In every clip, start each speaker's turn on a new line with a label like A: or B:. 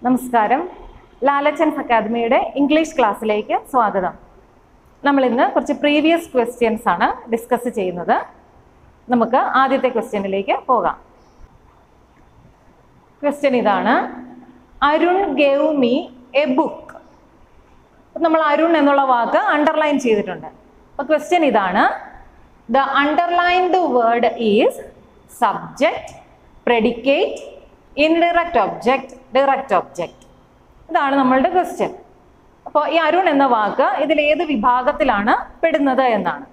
A: നമസ്കാരം ലാലച്ചൻസ് അക്കാദമിയുടെ ഇംഗ്ലീഷ് ക്ലാസ്സിലേക്ക് സ്വാഗതം നമ്മൾ ഇന്ന് കുറച്ച് പ്രീവിയസ് ക്വസ്റ്റ്യൻസ് ആണ് ഡിസ്കസ് ചെയ്യുന്നത് നമുക്ക് ആദ്യത്തെ ക്വസ്റ്റ്യനിലേക്ക് പോകാം ക്വസ്റ്റ്യൻ ഇതാണ് Arun gave me a book നമ്മൾ അരുൺ എന്നുള്ള വാക്ക് അണ്ടർലൈൻ ചെയ്തിട്ടുണ്ട് അപ്പൊ ക്വസ്റ്റ്യൻ ഇതാണ് the underlined word is subject predicate indirect object direct object ഇതാണ് നമ്മളുടെ ക്വസ്റ്റ്യൻ അപ്പോൾ ഈ അരുൺ എന്ന വാക്ക് ഇതിൽ ഏത് വിഭാഗത്തിലാണ് പെടുന്നത് എന്നാണ്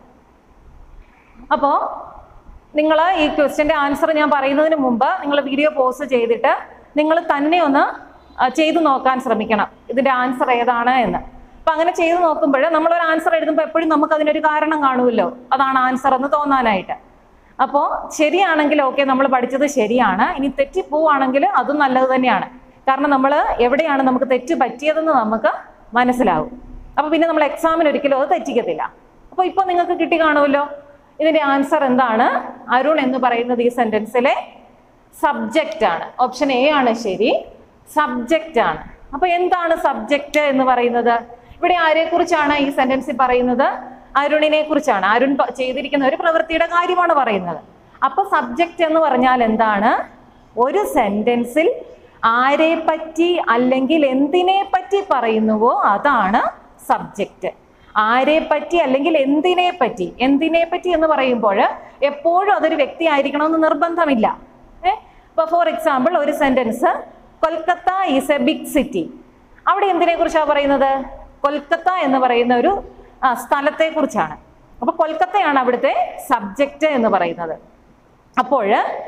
A: അപ്പോൾ നിങ്ങൾ ഈ ക്വസ്റ്റ്യൻ്റെ ആൻസർ ഞാൻ പറയുന്നതിന് മുമ്പ് നിങ്ങൾ വീഡിയോ പോസ്റ്റ് ചെയ്തിട്ട് നിങ്ങൾ തന്നെ ഒന്ന് ആ, ചെയ്തു നോക്കാൻ ശ്രമിക്കണം ഇതിൻ്റെ ആൻസർ ഏതാണ് എന്ന് അപ്പം അങ്ങനെ ചെയ്തു നോക്കുമ്പോൾ നമ്മളൊരു ആൻസർ എഴുതുമ്പോൾ എപ്പോഴും നമുക്ക് അതിനൊരു കാരണം കാണുമല്ലോ അതാണ് ആൻസർ എന്ന് തോന്നാനായിട്ട് അപ്പോൾ ശരിയാണെങ്കിൽ ഓക്കെ നമ്മൾ പഠിച്ചത് ശരിയാണ് ഇനി തെറ്റിപ്പോവാണെങ്കിൽ അതും നല്ലത് തന്നെയാണ് കാരണം നമ്മൾ എവിടെയാണ് നമുക്ക് തെറ്റ് പറ്റിയതെന്ന് നമുക്ക് മനസ്സിലാവും അപ്പോൾ പിന്നെ നമ്മൾ എക്സാമിന് ഒരിക്കലും അത് തെറ്റിക്കത്തില്ല അപ്പോൾ ഇപ്പോൾ നിങ്ങൾക്ക് കിട്ടി കാണുമല്ലോ ഇതിന്റെ ആൻസർ എന്താണ് അരുൺ എന്ന് പറയുന്നത് ഈ സെന്റൻസിലെ സബ്ജക്റ്റ് ആണ് ഓപ്ഷൻ എ ആണ് ശരി സബ്ജക്റ്റ് ആണ് അപ്പൊ എന്താണ് സബ്ജക്റ്റ് എന്ന് പറയുന്നത് ഇവിടെ ആരെക്കുറിച്ചാണ് ഈ സെന്റൻസിൽ പറയുന്നത് അരുണിനെ കുറിച്ചാണ് അരുൺ പ- ചെയ്തിരിക്കുന്ന ഒരു പ്രവൃത്തിയുടെ കാര്യമാണ് പറയുന്നത് അപ്പൊ സബ്ജക്റ്റ് എന്ന് പറഞ്ഞാൽ എന്താണ് ഒരു സെന്റൻസിൽ ആരെ പറ്റി അല്ലെങ്കിൽ എന്തിനെ പറ്റി പറയുന്നുവോ അതാണ് സബ്ജക്റ്റ് ആരെ പറ്റി അല്ലെങ്കിൽ എന്തിനെ പറ്റി എന്തിനെ പറ്റി എന്ന് പറയുമ്പോൾ എപ്പോഴും അതൊരു വ്യക്തി ആയിരിക്കണമെന്ന് നിർബന്ധമില്ല ഏ ഇപ്പൊ ഫോർ എക്സാമ്പിൾ ഒരു sentence Kolkata is a big city അവിടെ എന്തിനെ കുറിച്ചാണ് പറയുന്നത് കൊൽക്കത്ത എന്ന് പറയുന്ന ഒരു ആ, സ്ഥലത്തെ കുറിച്ചാണ് അപ്പൊ കൊൽക്കത്തയാണ് അവിടുത്തെ സബ്ജക്റ്റ് എന്ന് പറയുന്നത് അപ്പോൾ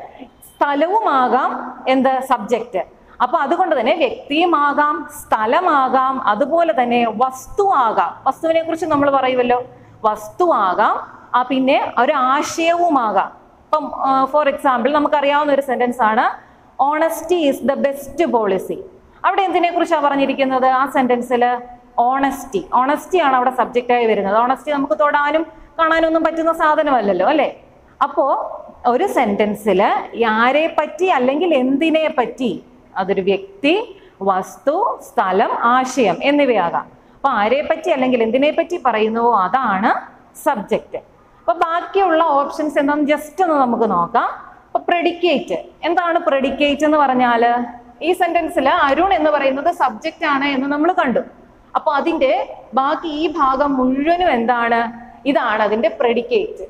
A: സ്ഥലവുമാകാം എന്ത് സബ്ജക്റ്റ് അപ്പൊ അതുകൊണ്ട് തന്നെ വ്യക്തിയുമാകാം സ്ഥലമാകാം അതുപോലെ തന്നെ വസ്തു ആകാം വസ്തുവിനെ കുറിച്ച് നമ്മൾ പറയുമല്ലോ വസ്തു ആകാം ആ പിന്നെ ഒരു ആശയവുമാകാം ഇപ്പം ഫോർ എക്സാമ്പിൾ നമുക്കറിയാവുന്ന ഒരു സെന്റൻസ് ആണ് honesty is the best policy അവിടെ എന്തിനെ കുറിച്ചാണ് പറഞ്ഞിരിക്കുന്നത് ആ സെന്റൻസിൽ ഓണസ്റ്റി ഓണസ്റ്റി ആണ് അവിടെ സബ്ജക്റ്റ് ആയി വരുന്നത് ഓണസ്റ്റി നമുക്ക് തൊടാനും കാണാനും ഒന്നും പറ്റുന്ന സാധനമല്ലല്ലോ അല്ലേ അപ്പോ ഒരു സെന്റൻസിൽ ആരെ പറ്റി അല്ലെങ്കിൽ എന്തിനെ പറ്റി അതൊരു വ്യക്തി വസ്തു സ്ഥലം ആശയം എന്നിവയാകാം അപ്പൊ ആരെ പറ്റി അല്ലെങ്കിൽ എന്തിനെ പറ്റി പറയുന്നുവോ അതാണ് സബ്ജക്റ്റ് അപ്പൊ ബാക്കിയുള്ള ഓപ്ഷൻസ് എന്താണെന്ന് ജസ്റ്റ് ഒന്ന് നമുക്ക് നോക്കാം അപ്പൊ പ്രെഡിക്കേറ്റ് എന്താണ് പ്രെഡിക്കേറ്റ് എന്ന് പറഞ്ഞാൽ ഈ സെന്റൻസിൽ അരുൺ എന്ന് പറയുന്നത് സബ്ജക്റ്റ് ആണ് എന്ന് നമ്മൾ കണ്ടു അപ്പൊ അതിന്റെ ബാക്കി ഈ ഭാഗം മുഴുവനും എന്താണ് ഇതാണ് അതിന്റെ പ്രെഡിക്കേറ്റ്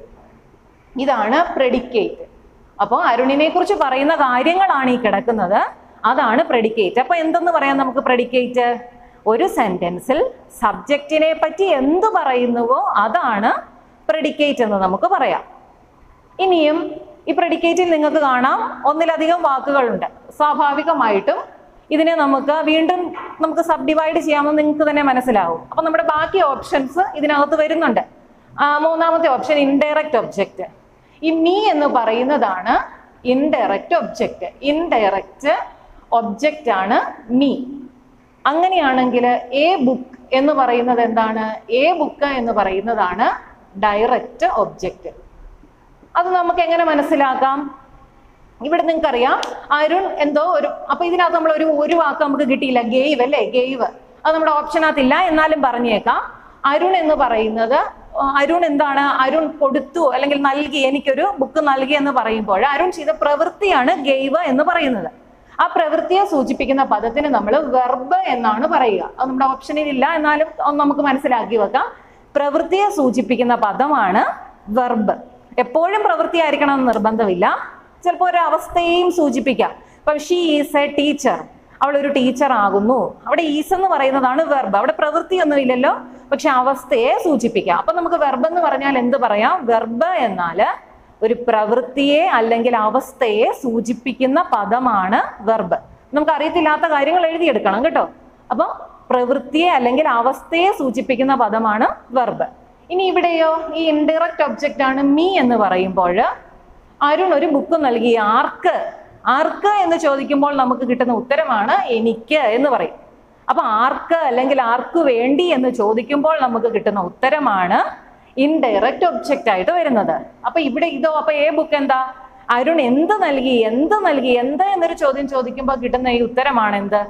A: ഇതാണ് പ്രെഡിക്കേറ്റ് അപ്പോൾ അരുണിനെ കുറിച്ച് പറയുന്ന കാര്യങ്ങളാണ് ഈ കിടക്കുന്നത് അതാണ് പ്രെഡിക്കേറ്റ് അപ്പൊ എന്തെന്ന് പറയാം നമുക്ക് പ്രെഡിക്കേറ്റ് ഒരു സെന്റൻസിൽ സബ്ജക്റ്റിനെ പറ്റി എന്ത് പറയുന്നുവോ അതാണ് പ്രെഡിക്കേറ്റ് എന്ന് നമുക്ക് പറയാം ഇനിയും ഈ പ്രെഡിക്കേറ്റിൽ നിങ്ങൾക്ക് കാണാം ഒന്നിലധികം വാക്കുകളുണ്ട് സ്വാഭാവികമായിട്ടും ഇതിനെ നമുക്ക് വീണ്ടും നമുക്ക് സബ് ഡിവൈഡ് ചെയ്യാമെന്ന് നിങ്ങൾക്ക് തന്നെ മനസ്സിലാവും അപ്പൊ നമ്മുടെ ബാക്കി ഓപ്ഷൻസ് ഇതിനകത്ത് വരുന്നുണ്ട് ആ, മൂന്നാമത്തെ ഓപ്ഷൻ ഇൻഡയറക്റ്റ് ഒബ്ജക്റ്റ് ഈ മീ എന്ന് പറയുന്നതാണ് ഇൻഡയറക്റ്റ് ഒബ്ജക്റ്റ് ഇൻഡയറക്റ്റ് ഒബ്ജക്റ്റ് ആണ് മീ അങ്ങനെയാണെങ്കിൽ എ ബുക്ക് എന്ന് പറയുന്നത് എന്താണ് എ ബുക്ക് എന്ന് പറയുന്നതാണ് ഡയറക്റ്റ് ഒബ്ജക്റ്റ് അത് നമുക്ക് എങ്ങനെ മനസ്സിലാക്കാം ഇവിടെ നിങ്ങൾക്കറിയാം അരുൺ എന്തോ ഒരു അപ്പൊ ഇതിനകത്ത് നമ്മൾ ഒരു ഒരു വാക്ക് നമുക്ക് കിട്ടിയില്ല ഗെയ്വ് അല്ലേ ഗെയ്വ് അത് നമ്മുടെ ഓപ്ഷനകത്തില്ല എന്നാലും പറഞ്ഞേക്കാം അരുൺ എന്ന് പറയുന്നത് ആ, അരുൺ എന്താണ് അരുൺ കൊടുത്തു അല്ലെങ്കിൽ നൽകി എനിക്കൊരു ബുക്ക് നൽകി എന്ന് പറയുമ്പോൾ അരുൺ ചെയ്ത പ്രവൃത്തിയാണ് ഗെയ്വ് എന്ന് പറയുന്നത് ആ പ്രവൃത്തിയെ സൂചിപ്പിക്കുന്ന പദത്തിന് നമ്മൾ വെർബ് എന്നാണ് പറയുക അത് നമ്മുടെ ഓപ്ഷനിൽ ഇല്ല എന്നാലും ഒന്ന് നമുക്ക് മനസ്സിലാക്കി വെക്കാം പ്രവൃത്തിയെ സൂചിപ്പിക്കുന്ന പദമാണ് വെർബ് എപ്പോഴും പ്രവൃത്തി ആയിരിക്കണം എന്ന് നിർബന്ധമില്ല ചിലപ്പോൾ ഒരു അവസ്ഥയെയും സൂചിപ്പിക്കാം ഇപ്പം ഷീ ഈസ് എ ടീച്ചർ അവൾ ഒരു ടീച്ചർ ആകുന്നു അവിടെ ഈസ് എന്ന് പറയുന്നതാണ് വെർബ് അവിടെ പ്രവൃത്തിയൊന്നും ഇല്ലല്ലോ പക്ഷെ അവസ്ഥയെ സൂചിപ്പിക്കാം അപ്പൊ നമുക്ക് വെർബ് എന്ന് പറഞ്ഞാൽ എന്ത് പറയാം വെർബ് എന്നാല് ഒരു പ്രവൃത്തിയെ അല്ലെങ്കിൽ അവസ്ഥയെ സൂചിപ്പിക്കുന്ന പദമാണ് വെർബ് നമുക്ക് അറിയത്തില്ലാത്ത കാര്യങ്ങൾ എഴുതിയെടുക്കണം കേട്ടോ അപ്പം പ്രവൃത്തിയെ അല്ലെങ്കിൽ അവസ്ഥയെ സൂചിപ്പിക്കുന്ന പദമാണ് വെർബ് ഇനി ഇവിടെയോ ഈ ഇൻഡയറക്റ്റ് ഒബ്ജക്റ്റ് ആണ് മീ എന്ന് പറയുമ്പോൾ അരുൺ ഒരു ബുക്ക് നൽകി ആർക്ക് ആർക്ക് എന്ന് ചോദിക്കുമ്പോൾ നമുക്ക് കിട്ടുന്ന ഉത്തരമാണ് എനിക്ക് എന്ന് പറയും അപ്പൊ ആർക്ക് അല്ലെങ്കിൽ ആർക്ക് വേണ്ടി എന്ന് ചോദിക്കുമ്പോൾ നമുക്ക് കിട്ടുന്ന ഉത്തരമാണ് ഇൻഡയറക്റ്റ് ഒബ്ജക്റ്റ് ആയിട്ട് വരുന്നത് അപ്പൊ ഇവിടെ ഇതോ അപ്പൊ ഏ ബുക്ക് എന്താ അരുൺ എന്ത് നൽകി എന്ത് നൽകി എന്ത് എന്നൊരു ചോദ്യം ചോദിക്കുമ്പോൾ കിട്ടുന്ന ഈ ഉത്തരമാണ് എന്ത്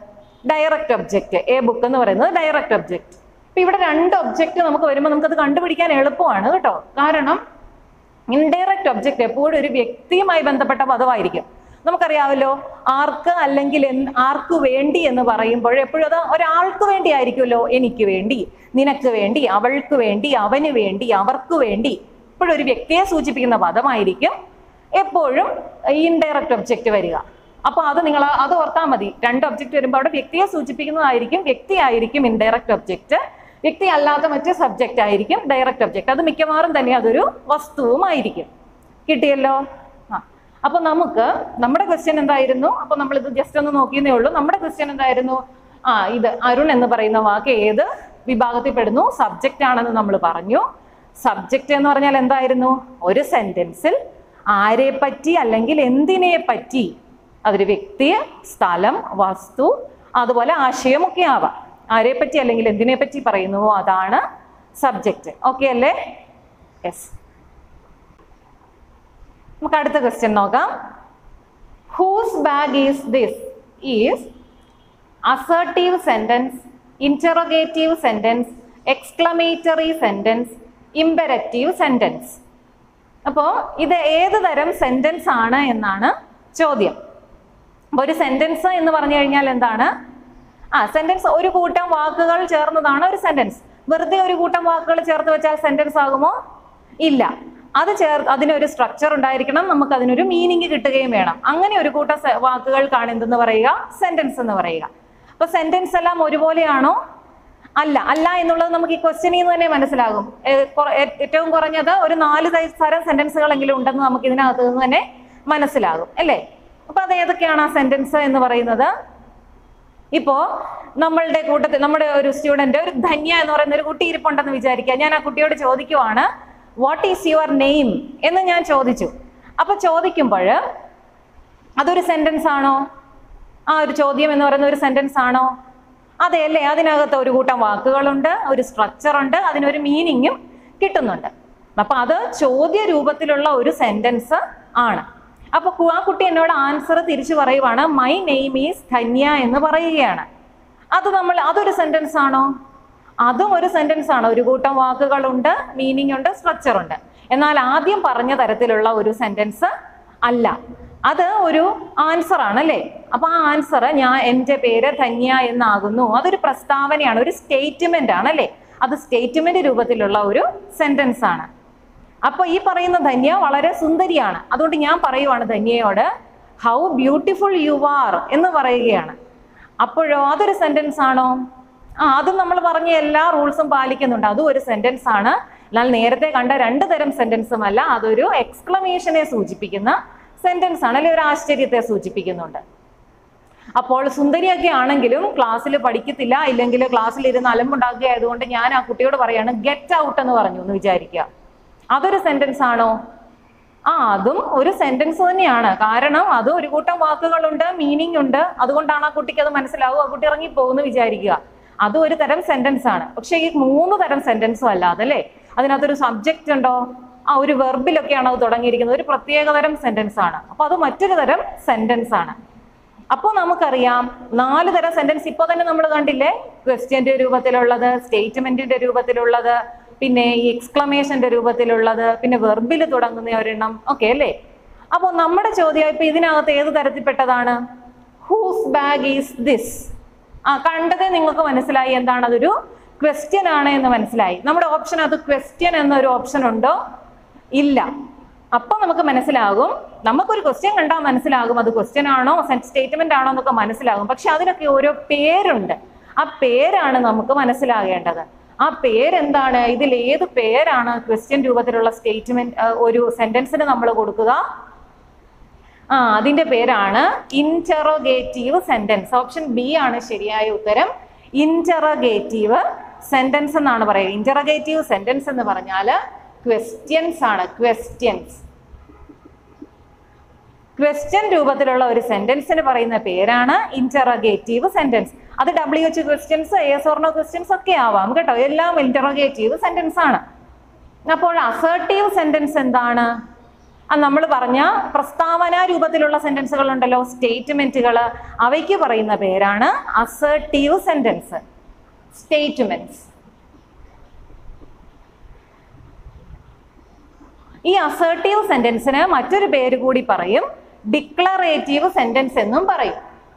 A: ഡയറക്റ്റ് ഒബ്ജക്റ്റ് എ ബുക്ക് എന്ന് പറയുന്നത് ഡയറക്റ്റ് ഒബ്ജക്റ്റ് അപ്പൊ ഇവിടെ രണ്ട് ഒബ്ജക്റ്റ് നമുക്ക് വരുമ്പോൾ നമുക്കത് കണ്ടുപിടിക്കാൻ എളുപ്പമാണ് കേട്ടോ കാരണം ഇൻഡയറക്റ്റ് ഒബ്ജക്റ്റ് എപ്പോഴും ഒരു വ്യക്തിയുമായി ബന്ധപ്പെട്ട പദമായിരിക്കും നമുക്കറിയാമല്ലോ ആർക്ക് അല്ലെങ്കിൽ എന്ത് ആർക്ക് വേണ്ടി എന്ന് പറയുമ്പോൾ എപ്പോഴും അത് ഒരാൾക്ക് വേണ്ടി ആയിരിക്കുമല്ലോ എനിക്ക് വേണ്ടി നിനക്ക് വേണ്ടി അവൾക്ക് വേണ്ടി അവന് വേണ്ടി അവർക്ക് വേണ്ടി എപ്പോഴും ഒരു വ്യക്തിയെ സൂചിപ്പിക്കുന്ന പദമായിരിക്കും എപ്പോഴും ഇൻഡയറക്റ്റ് ഒബ്ജക്റ്റ് വരിക അപ്പൊ അത് നിങ്ങൾ അത് ഓർത്താൽ മതി രണ്ട് ഒബ്ജക്റ്റ് വരുമ്പോൾ അവിടെ വ്യക്തിയെ സൂചിപ്പിക്കുന്നതായിരിക്കും വ്യക്തി ആയിരിക്കും ഇൻഡയറക്റ്റ് ഒബ്ജക്റ്റ് വ്യക്തി അല്ലാത്ത മറ്റ് സബ്ജക്റ്റ് ആയിരിക്കും ഡയറക്റ്റ് ഒബ്ജക്റ്റ് അത് മിക്കവാറും തന്നെ അതൊരു വസ്തുവുമായിരിക്കും കിട്ടിയല്ലോ ആ അപ്പൊ നമുക്ക് നമ്മുടെ ക്വസ്റ്റ്യൻ എന്തായിരുന്നു അപ്പൊ നമ്മൾ ഇത് ജസ്റ്റ് ഒന്ന് നോക്കിയെന്നേ ഉള്ളൂ നമ്മുടെ ക്വസ്റ്റ്യൻ എന്തായിരുന്നു ആ ഇത് അരുൺ എന്ന് പറയുന്ന വാക്ക് ഏത് വിഭാഗത്തിൽ പെടുന്നു സബ്ജക്റ്റ് ആണെന്ന് നമ്മൾ പറഞ്ഞു സബ്ജക്റ്റ് എന്ന് പറഞ്ഞാൽ എന്തായിരുന്നു ഒരു സെന്റൻസിൽ ആരെ പറ്റി അല്ലെങ്കിൽ എന്തിനെ പറ്റി അതൊരു വ്യക്തി സ്ഥലം വസ്തു അതുപോലെ ആശയമൊക്കെ ആവാം ആരെ പറ്റി അല്ലെങ്കിൽ എന്തിനെ പറ്റി പറയുന്നുവോ അതാണ് സബ്ജക്റ്റ് ഓക്കെ അല്ലേ യെസ് നമുക്ക് അടുത്ത ക്വസ്റ്റ്യൻ നോക്കാം whose bag is this is assertive sentence interrogative sentence exclamatory sentence imperative sentence അപ്പോൾ ഇത് ഏത് തരം സെന്റൻസ് ആണ് എന്നാണ് ചോദ്യം അപ്പൊ ഒരു സെന്റൻസ് എന്ന് പറഞ്ഞു കഴിഞ്ഞാൽ എന്താണ് ആ സെന്റൻസ് ഒരു കൂട്ടം വാക്കുകൾ ചേർന്നതാണ് ഒരു സെന്റൻസ് വെറുതെ ഒരു കൂട്ടം വാക്കുകൾ ചേർത്ത് വെച്ചാൽ സെന്റൻസ് ആകുമോ ഇല്ല അത് ചേർ അതിനൊരു സ്ട്രക്ചർ ഉണ്ടായിരിക്കണം നമുക്ക് അതിനൊരു മീനിങ് കിട്ടുകയും വേണം അങ്ങനെ ഒരു കൂട്ടം സെ- വാക്കുകൾക്കാണ് എന്തെന്ന് പറയുക സെന്റൻസ് എന്ന് പറയുക അപ്പൊ സെന്റൻസ് എല്ലാം ഒരുപോലെയാണോ അല്ല അല്ല എന്നുള്ളത് നമുക്ക് ഈ ക്വസ്റ്റ്യനിൽ നിന്ന് തന്നെ മനസ്സിലാകും ഏ, കുറ- ഏ- ഏറ്റവും കുറഞ്ഞത് ഒരു നാല് തൈ- തരം സെന്റൻസുകളെങ്കിലും ഉണ്ടെന്ന് നമുക്ക് ഇതിനകത്ത് നിന്ന് തന്നെ മനസ്സിലാകും അല്ലേ അപ്പൊ അത് ഏതൊക്കെയാണ് ആ സെന്റൻസ് എന്ന് പറയുന്നത് ഇപ്പോ നമ്മളുടെ കൂട്ടത്തിൽ നമ്മുടെ ഒരു സ്റ്റുഡന്റ് ഒരു ധന്യ എന്ന് പറയുന്ന ഒരു കുട്ടി ഇരിപ്പുണ്ടെന്ന് വിചാരിക്കുക ഞാൻ ആ കുട്ടിയോട് ചോദിക്കുവാണ് വാട്ട് ഈസ് യുവർ നെയിം എന്ന് ഞാൻ ചോദിച്ചു അപ്പൊ ചോദിക്കുമ്പോൾ അതൊരു സെന്റൻസ് ആണോ ആ ഒരു ചോദ്യം എന്ന് പറയുന്ന ഒരു സെന്റൻസ് ആണോ അതെ അല്ലേ അതിനകത്ത് ഒരു കൂട്ടം വാക്കുകളുണ്ട് ഒരു സ്ട്രക്ചർ ഉണ്ട് അതിനൊരു മീനിങ്ങും കിട്ടുന്നുണ്ട് അപ്പൊ അത് ചോദ്യ രൂപത്തിലുള്ള ഒരു സെന്റൻസ് ആണ് അപ്പൊ കു- ആ കുട്ടി എന്നോട് ആൻസർ തിരിച്ചു പറയുവാണ് മൈ നെയിം ഈസ് ധന്യ എന്ന് പറയുകയാണ് അത് നമ്മൾ അതൊരു സെന്റൻസ് ആണോ അതും ഒരു സെന്റൻസ് ആണ് ഒരു കൂട്ടം വാക്കുകളുണ്ട് മീനിങ് ഉണ്ട് സ്ട്രക്ചർ ഉണ്ട് എന്നാൽ ആദ്യം പറഞ്ഞ തരത്തിലുള്ള ഒരു സെന്റൻസ് അല്ല അത് ഒരു ആൻസർ ആണ് അല്ലേ അപ്പൊ ആ ആൻസർ ഞാൻ എൻ്റെ പേര് ധന്യ എന്നാകുന്നു അതൊരു പ്രസ്താവനയാണ് ഒരു സ്റ്റേറ്റ്മെന്റ് ആണ് അല്ലേ അത് സ്റ്റേറ്റ്മെന്റ് രൂപത്തിലുള്ള ഒരു സെന്റൻസ് ആണ് അപ്പൊ ഈ പറയുന്ന ധന്യ വളരെ സുന്ദരിയാണ് അതുകൊണ്ട് ഞാൻ പറയുവാണ് ധന്യയോട് ഹൗ ബ്യൂട്ടിഫുൾ യു ആർ എന്ന് പറയുകയാണ് അപ്പോഴോ അതൊരു സെന്റൻസ് ആണോ ആ അത് നമ്മൾ പറഞ്ഞ എല്ലാ റൂൾസും പാലിക്കുന്നുണ്ട് അതും ഒരു സെന്റൻസ് ആണ് എന്നാൽ നേരത്തെ കണ്ട രണ്ട് തരം സെന്റൻസും അല്ല അതൊരു എക്സ്ക്ലമേഷനെ സൂചിപ്പിക്കുന്ന സെന്റൻസ് ആണ് അല്ലെങ്കിൽ ഒരു ആശ്ചര്യത്തെ സൂചിപ്പിക്കുന്നുണ്ട് അപ്പോൾ സുന്ദരിയൊക്കെ ആണെങ്കിലും ക്ലാസ്സിൽ പഠിക്കത്തില്ല ഇല്ലെങ്കിൽ ക്ലാസ്സിൽ ഇരുന്ന് അലമ്പുണ്ടാക്കുക ആയതുകൊണ്ട് ഞാൻ ആ കുട്ടിയോട് പറയാണ് ഗെറ്റ് ഔട്ട് എന്ന് പറഞ്ഞു എന്ന് വിചാരിക്കുക അതൊരു സെന്റൻസ് ആണോ ആ അതും ഒരു സെന്റൻസ് തന്നെയാണ് കാരണം അത് ഒരു കൂട്ടം വാക്കുകളുണ്ട് മീനിങ് ഉണ്ട് അതുകൊണ്ടാണ് ആ കുട്ടിക്ക് അത് മനസ്സിലാവും ആ കുട്ടി ഇറങ്ങി പോകുന്നു വിചാരിക്കുക അതും ഒരു തരം സെന്റൻസ് ആണ് പക്ഷെ ഈ മൂന്ന് തരം സെന്റൻസും അല്ലാതെ അല്ലേ അതിനകത്തൊരു സബ്ജക്റ്റ് ഉണ്ടോ ആ ഒരു വെർബിലൊക്കെയാണ് അത് തുടങ്ങിയിരിക്കുന്നത് ഒരു പ്രത്യേക തരം സെന്റൻസ് ആണ് അപ്പൊ അത് മറ്റൊരു തരം സെന്റൻസ് ആണ് അപ്പോൾ നമുക്കറിയാം നാല് തരം സെന്റൻസ് ഇപ്പോൾ തന്നെ നമ്മൾ കണ്ടില്ലേ ക്വസ്റ്റ്യന്റെ രൂപത്തിലുള്ളത് സ്റ്റേറ്റ്മെന്റിന്റെ രൂപത്തിലുള്ളത് പിന്നെ ഈ എക്സ്ക്ലമേഷന്റെ രൂപത്തിലുള്ളത് പിന്നെ വെർബിൽ തുടങ്ങുന്ന ഒരെണ്ണം ഓക്കെ അല്ലേ അപ്പോൾ നമ്മുടെ ചോദ്യം ഇപ്പൊ ഇതിനകത്ത് ഏത് തരത്തിൽപ്പെട്ടതാണ് ഹൂസ് ബാഗ് ഈസ് ദിസ് ആ കണ്ടതേ നിങ്ങൾക്ക് മനസ്സിലായി എന്താണ് അതൊരു ക്വസ്റ്റ്യൻ ആണ് എന്ന് മനസ്സിലായി നമ്മുടെ ഓപ്ഷൻ അത് ക്വസ്റ്റ്യൻ എന്നൊരു ഓപ്ഷൻ ഉണ്ടോ ഇല്ല അപ്പൊ നമുക്ക് മനസ്സിലാകും നമുക്കൊരു ക്വസ്റ്റ്യൻ കണ്ടാൽ മനസ്സിലാകും അത് ക്വസ്റ്റ്യൻ ആണോ സ്റ്റേറ്റ്മെന്റ് ആണോ എന്നൊക്കെ മനസ്സിലാകും പക്ഷെ അതിനൊക്കെ ഓരോ പേരുണ്ട് ആ പേരാണ് നമുക്ക് മനസ്സിലാകേണ്ടത് ആ പേരെന്താണ് ഇതിൽ ഏത് പേരാണ് ക്വസ്റ്റ്യൻ രൂപത്തിലുള്ള സ്റ്റേറ്റ്മെന്റ് ഒരു സെന്റൻസിന് നമ്മൾ കൊടുക്കുക ആ അതിന്റെ പേരാണ് ഇന്ററോഗേറ്റീവ് സെന്റൻസ് ഓപ്ഷൻ ബി ആണ് ശരിയായ ഉത്തരം ഇന്ററോഗേറ്റീവ് സെന്റൻസ് എന്നാണ് പറയുക ഇന്ററോഗേറ്റീവ് സെന്റൻസ് എന്ന് പറഞ്ഞാൽ ക്വസ്റ്റ്യൻസ് ആണ് ക്വസ്റ്റ്യൻസ് ക്വസ്റ്റ്യൻ രൂപത്തിലുള്ള ഒരു സെന്റൻസിന് പറയുന്ന പേരാണ് ഇന്ററോഗേറ്റീവ് സെന്റൻസ് അത് W H questions yes or no questions ഒക്കെ ആവാം കേട്ടോ എല്ലാം ഇന്ററോഗേറ്റീവ് സെന്റൻസ് ആണ് അപ്പോൾ അസേർട്ടീവ് സെന്റൻസ് എന്താണ് ആ നമ്മൾ പറഞ്ഞ പ്രസ്താവന രൂപത്തിലുള്ള സെന്റൻസുകൾ ഉണ്ടല്ലോ സ്റ്റേറ്റ്മെന്റുകൾ അവയ്ക്ക് പറയുന്ന പേരാണ് അസേർട്ടീവ് സെന്റൻസ് സ്റ്റേറ്റ്മെന്റ്സ് ഈ അസേർട്ടീവ് സെന്റൻസിന് മറ്റൊരു പേര് കൂടി പറയും ഡിക്ലറേറ്റീവ് സെന്റൻസ് എന്നും പറയും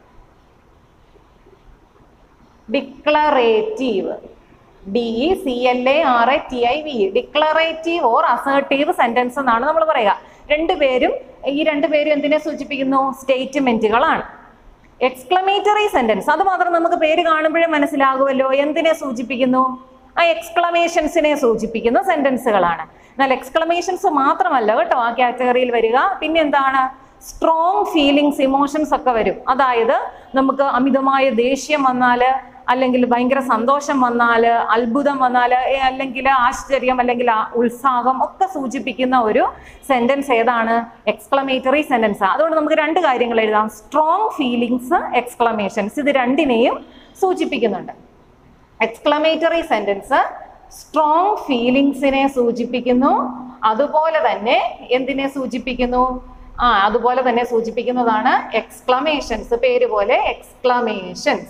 A: declarative D E C L A R A T I V declarative or assertive sentence എന്നാണ് നമ്മൾ പറയുക രണ്ടുപേരും ഈ രണ്ടുപേരും എന്തിനെ സൂചിപ്പിക്കുന്നു സ്റ്റേറ്റ്മെന്റുകളാണ് എക്സ്ക്ലമേറ്ററി സെന്റൻസ് അത് മാത്രം നമുക്ക് പേര് കാണുമ്പോഴേ മനസ്സിലാകുമല്ലോ എന്തിനെ സൂചിപ്പിക്കുന്നു ആ എക്സ്ക്ലമേഷൻസിനെ സൂചിപ്പിക്കുന്ന സെന്റൻസുകളാണ് എന്നാൽ എക്സ്ക്ലമേഷൻസ് മാത്രമല്ല കേട്ടോ ആ കാറ്റഗറിയിൽ വരിക പിന്നെ എന്താണ് സ്ട്രോങ് ഫീലിങ്സ് ഇമോഷൻസ് ഒക്കെ വരും അതായത് നമുക്ക് അമിതമായ ദേഷ്യം വന്നാല് അല്ലെങ്കിൽ ഭയങ്കര സന്തോഷം വന്നാല് അത്ഭുതം വന്നാല് ഏ, അല്ലെങ്കിൽ ആശ്ചര്യം അല്ലെങ്കിൽ ആ ഉത്സാഹം ഒക്കെ സൂചിപ്പിക്കുന്ന ഒരു സെന്റൻസ് ഏതാണ് എക്സ്ക്ലമേറ്ററി സെന്റൻസ് അതുകൊണ്ട് നമുക്ക് രണ്ട് കാര്യങ്ങൾ എഴുതാം സ്ട്രോങ് ഫീലിങ്സ് എക്സ്ക്ലമേഷൻസ് ഇത് രണ്ടിനെയും സൂചിപ്പിക്കുന്നുണ്ട് എക്സ്ക്ലമേറ്ററി സെന്റൻസ് സ്ട്രോങ് ഫീലിങ്സിനെ സൂചിപ്പിക്കുന്നു അതുപോലെ തന്നെ എന്തിനെ സൂചിപ്പിക്കുന്നു ആ അതുപോലെ തന്നെ സൂചിപ്പിക്കുന്നതാണ് എക്സ്ക്ലമേഷൻസ് പേര് പോലെ എക്സ്ക്ലമേഷൻസ്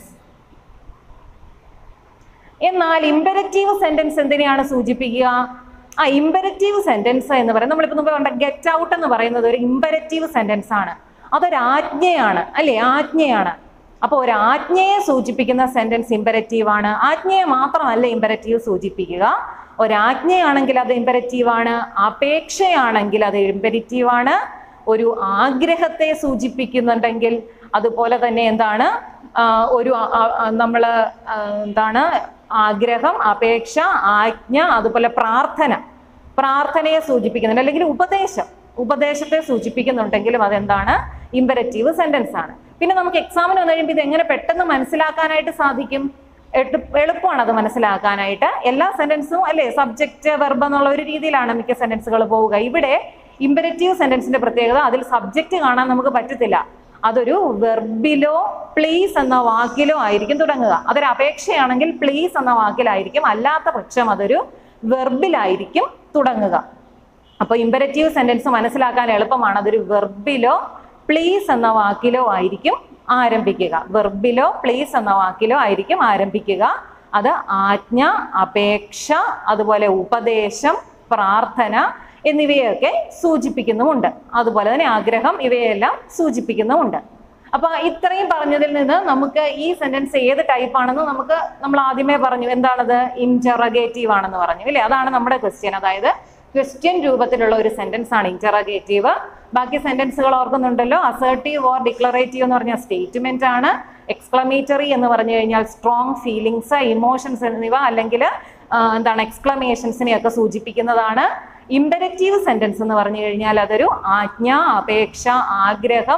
A: എന്നാൽ ഇമ്പരറ്റീവ് സെന്റൻസ് എന്തിനെയാണ് സൂചിപ്പിക്കുക ആ ഇമ്പരറ്റീവ് സെന്റൻസ് എന്ന് പറയുന്നത് നമ്മളിപ്പോ മുമ്പ് കണ്ട ഗെറ്റ് ഔട്ട് എന്ന് പറയുന്നത് ഒരു ഇമ്പരറ്റീവ് സെന്റൻസ് ആണ് അതൊരു ആജ്ഞയാണ് അല്ലെ ആജ്ഞയാണ് അപ്പോൾ ഒരു ആജ്ഞയെ സൂചിപ്പിക്കുന്ന സെന്റൻസ് ഇമ്പരറ്റീവ് ആണ് ആജ്ഞയെ മാത്രമല്ല ഇമ്പരറ്റീവ് സൂചിപ്പിക്കുക ഒരാജ്ഞയാണെങ്കിൽ അത് ഇമ്പരറ്റീവ് ആണ് അപേക്ഷയാണെങ്കിൽ അത് ഇമ്പരറ്റീവ് ആണ് ഒരു ആഗ്രഹത്തെ സൂചിപ്പിക്കുന്നുണ്ടെങ്കിൽ അതുപോലെ തന്നെ എന്താണ് ആ, ഒരു ആ- ആ- നമ്മള് ആ, എന്താണ് ആഗ്രഹം അപേക്ഷ ആജ്ഞ അതുപോലെ പ്രാർത്ഥന പ്രാർത്ഥനയെ സൂചിപ്പിക്കുന്നുണ്ട് അല്ലെങ്കിൽ ഉപദേശം ഉപദേശത്തെ സൂചിപ്പിക്കുന്നുണ്ടെങ്കിലും അതെന്താണ് ഇമ്പരറ്റീവ് സെന്റൻസ് ആണ് പിന്നെ നമുക്ക് എക്സാമിന് വന്നു കഴിയുമ്പോൾ ഇത് എങ്ങനെ പെട്ടെന്ന് മനസ്സിലാക്കാനായിട്ട് സാധിക്കും എട്ട് എളുപ്പമാണ് അത് മനസ്സിലാക്കാനായിട്ട് എല്ലാ സെന്റൻസും അല്ലേ സബ്ജക്റ്റ് വെർബ് എന്നുള്ള ഒരു രീതിയിലാണ് മിക്ക സെന്റൻസുകൾ പോവുക ഇവിടെ ഇമ്പരറ്റീവ് സെന്റൻസിന്റെ പ്രത്യേകത അതിൽ സബ്ജക്റ്റ് കാണാൻ നമുക്ക് പറ്റത്തില്ല അതൊരു വെർബിലോ പ്ലീസ് എന്ന വാക്കിലോ ആയിരിക്കും തുടങ്ങുക അതൊരു അപേക്ഷയാണെങ്കിൽ പ്ലീസ് എന്ന വാക്കിലായിരിക്കും അല്ലാത്ത പക്ഷം അതൊരു വെർബിലായിരിക്കും തുടങ്ങുക അപ്പൊ ഇമ്പരറ്റീവ് സെന്റൻസ് മനസ്സിലാക്കാൻ എളുപ്പമാണ് അതൊരു വെർബിലോ പ്ലീസ് എന്ന വാക്കിലോ ആയിരിക്കും ആരംഭിക്കുക വെർബിലോ പ്ലീസ് എന്ന വാക്കിലോ ആയിരിക്കും ആരംഭിക്കുക അത് ആജ്ഞ അപേക്ഷ അതുപോലെ ഉപദേശം പ്രാർത്ഥന എന്നിവയൊക്കെ സൂചിപ്പിക്കുന്നുമുണ്ട് അതുപോലെ തന്നെ ആഗ്രഹം ഇവയെല്ലാം സൂചിപ്പിക്കുന്നുമുണ്ട് അപ്പൊ ഇത്രയും പറഞ്ഞതിൽ നിന്ന് നമുക്ക് ഈ സെന്റൻസ് ഏത് ടൈപ്പ് ആണെന്ന് നമുക്ക് നമ്മൾ ആദ്യമേ പറഞ്ഞു എന്താണത് ഇന്ററഗേറ്റീവ് ആണെന്ന് പറഞ്ഞു ഇല്ലേ അതാണ് നമ്മുടെ ക്വസ്റ്റ്യൻ അതായത് ക്വസ്റ്റ്യൻ രൂപത്തിലുള്ള ഒരു സെന്റൻസ് ആണ് ഇന്ററഗേറ്റീവ് ബാക്കി സെന്റൻസുകൾ ഓർക്കുന്നുണ്ടല്ലോ അസേർട്ടീവ് ഓർ ഡിക്ലറേറ്റീവ് എന്ന് പറഞ്ഞ സ്റ്റേറ്റ്മെന്റ് ആണ് എക്സ്ക്ലമേറ്ററി എന്ന് പറഞ്ഞു കഴിഞ്ഞാൽ സ്ട്രോങ് ഫീലിങ്സ് ഇമോഷൻസ് എന്നിവ അല്ലെങ്കിൽ എന്താണ് എക്സ്ക്ലമേഷൻസിനെയൊക്കെ സൂചിപ്പിക്കുന്നതാണ് ഇമ്പരറ്റീവ് സെന്റൻസ് എന്ന് പറഞ്ഞു കഴിഞ്ഞാൽ അതൊരു ആജ്ഞ അപേക്ഷ ആഗ്രഹം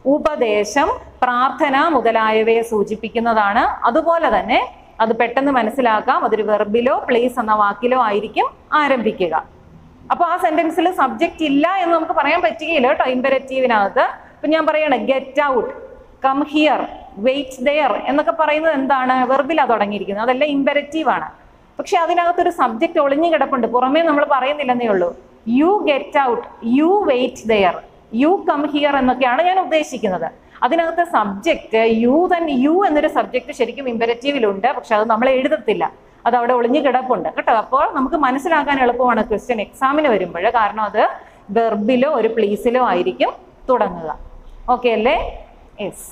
A: ഉപദേശം പ്രാർത്ഥന മുതലായവയെ സൂചിപ്പിക്കുന്നതാണ് അതുപോലെ തന്നെ അത് പെട്ടെന്ന് മനസ്സിലാക്കാം അതൊരു വെർബിലോ പ്ലേസ് എന്ന വാക്കിലോ ആയിരിക്കും ആരംഭിക്കുക അപ്പൊ ആ സെന്റൻസിൽ സബ്ജക്റ്റ് ഇല്ല എന്ന് നമുക്ക് പറയാൻ പറ്റുകയില്ല കേട്ടോ ഇമ്പരറ്റീവിനകത്ത് ഇപ്പൊ ഞാൻ പറയണേ get out come here wait there എന്നൊക്കെ പറയുന്നത് എന്താണ് വെർബിലാ തുടങ്ങിയിരിക്കുന്നത് അതെല്ലാം ഇമ്പരറ്റീവ് ആണ് പക്ഷെ അതിനകത്തൊരു സബ്ജക്റ്റ് ഒളിഞ്ഞു കിടപ്പുണ്ട് പുറമേ നമ്മൾ പറയുന്നില്ലെന്നേ ഉള്ളൂ you get out you wait there you come here എന്നൊക്കെയാണ് ഞാൻ ഉദ്ദേശിക്കുന്നത് അതിനകത്ത് സബ്ജക്റ്റ് യു തന്നെ യു എന്നൊരു സബ്ജക്റ്റ് ശരിക്കും ഇമ്പരറ്റീവിലുണ്ട് പക്ഷെ അത് നമ്മൾ എഴുതത്തില്ല അത് അവിടെ ഒളിഞ്ഞു കിടപ്പുണ്ട് കേട്ടോ അപ്പോൾ നമുക്ക് മനസ്സിലാക്കാൻ എളുപ്പമാണ് ക്വസ്റ്റ്യൻ എക്സാമിന് വരുമ്പോൾ കാരണം അത് വെർബിലോ ഒരു പ്ലീസിലോ ആയിരിക്കും തുടങ്ങുക ഓക്കെ അല്ലേ യെസ്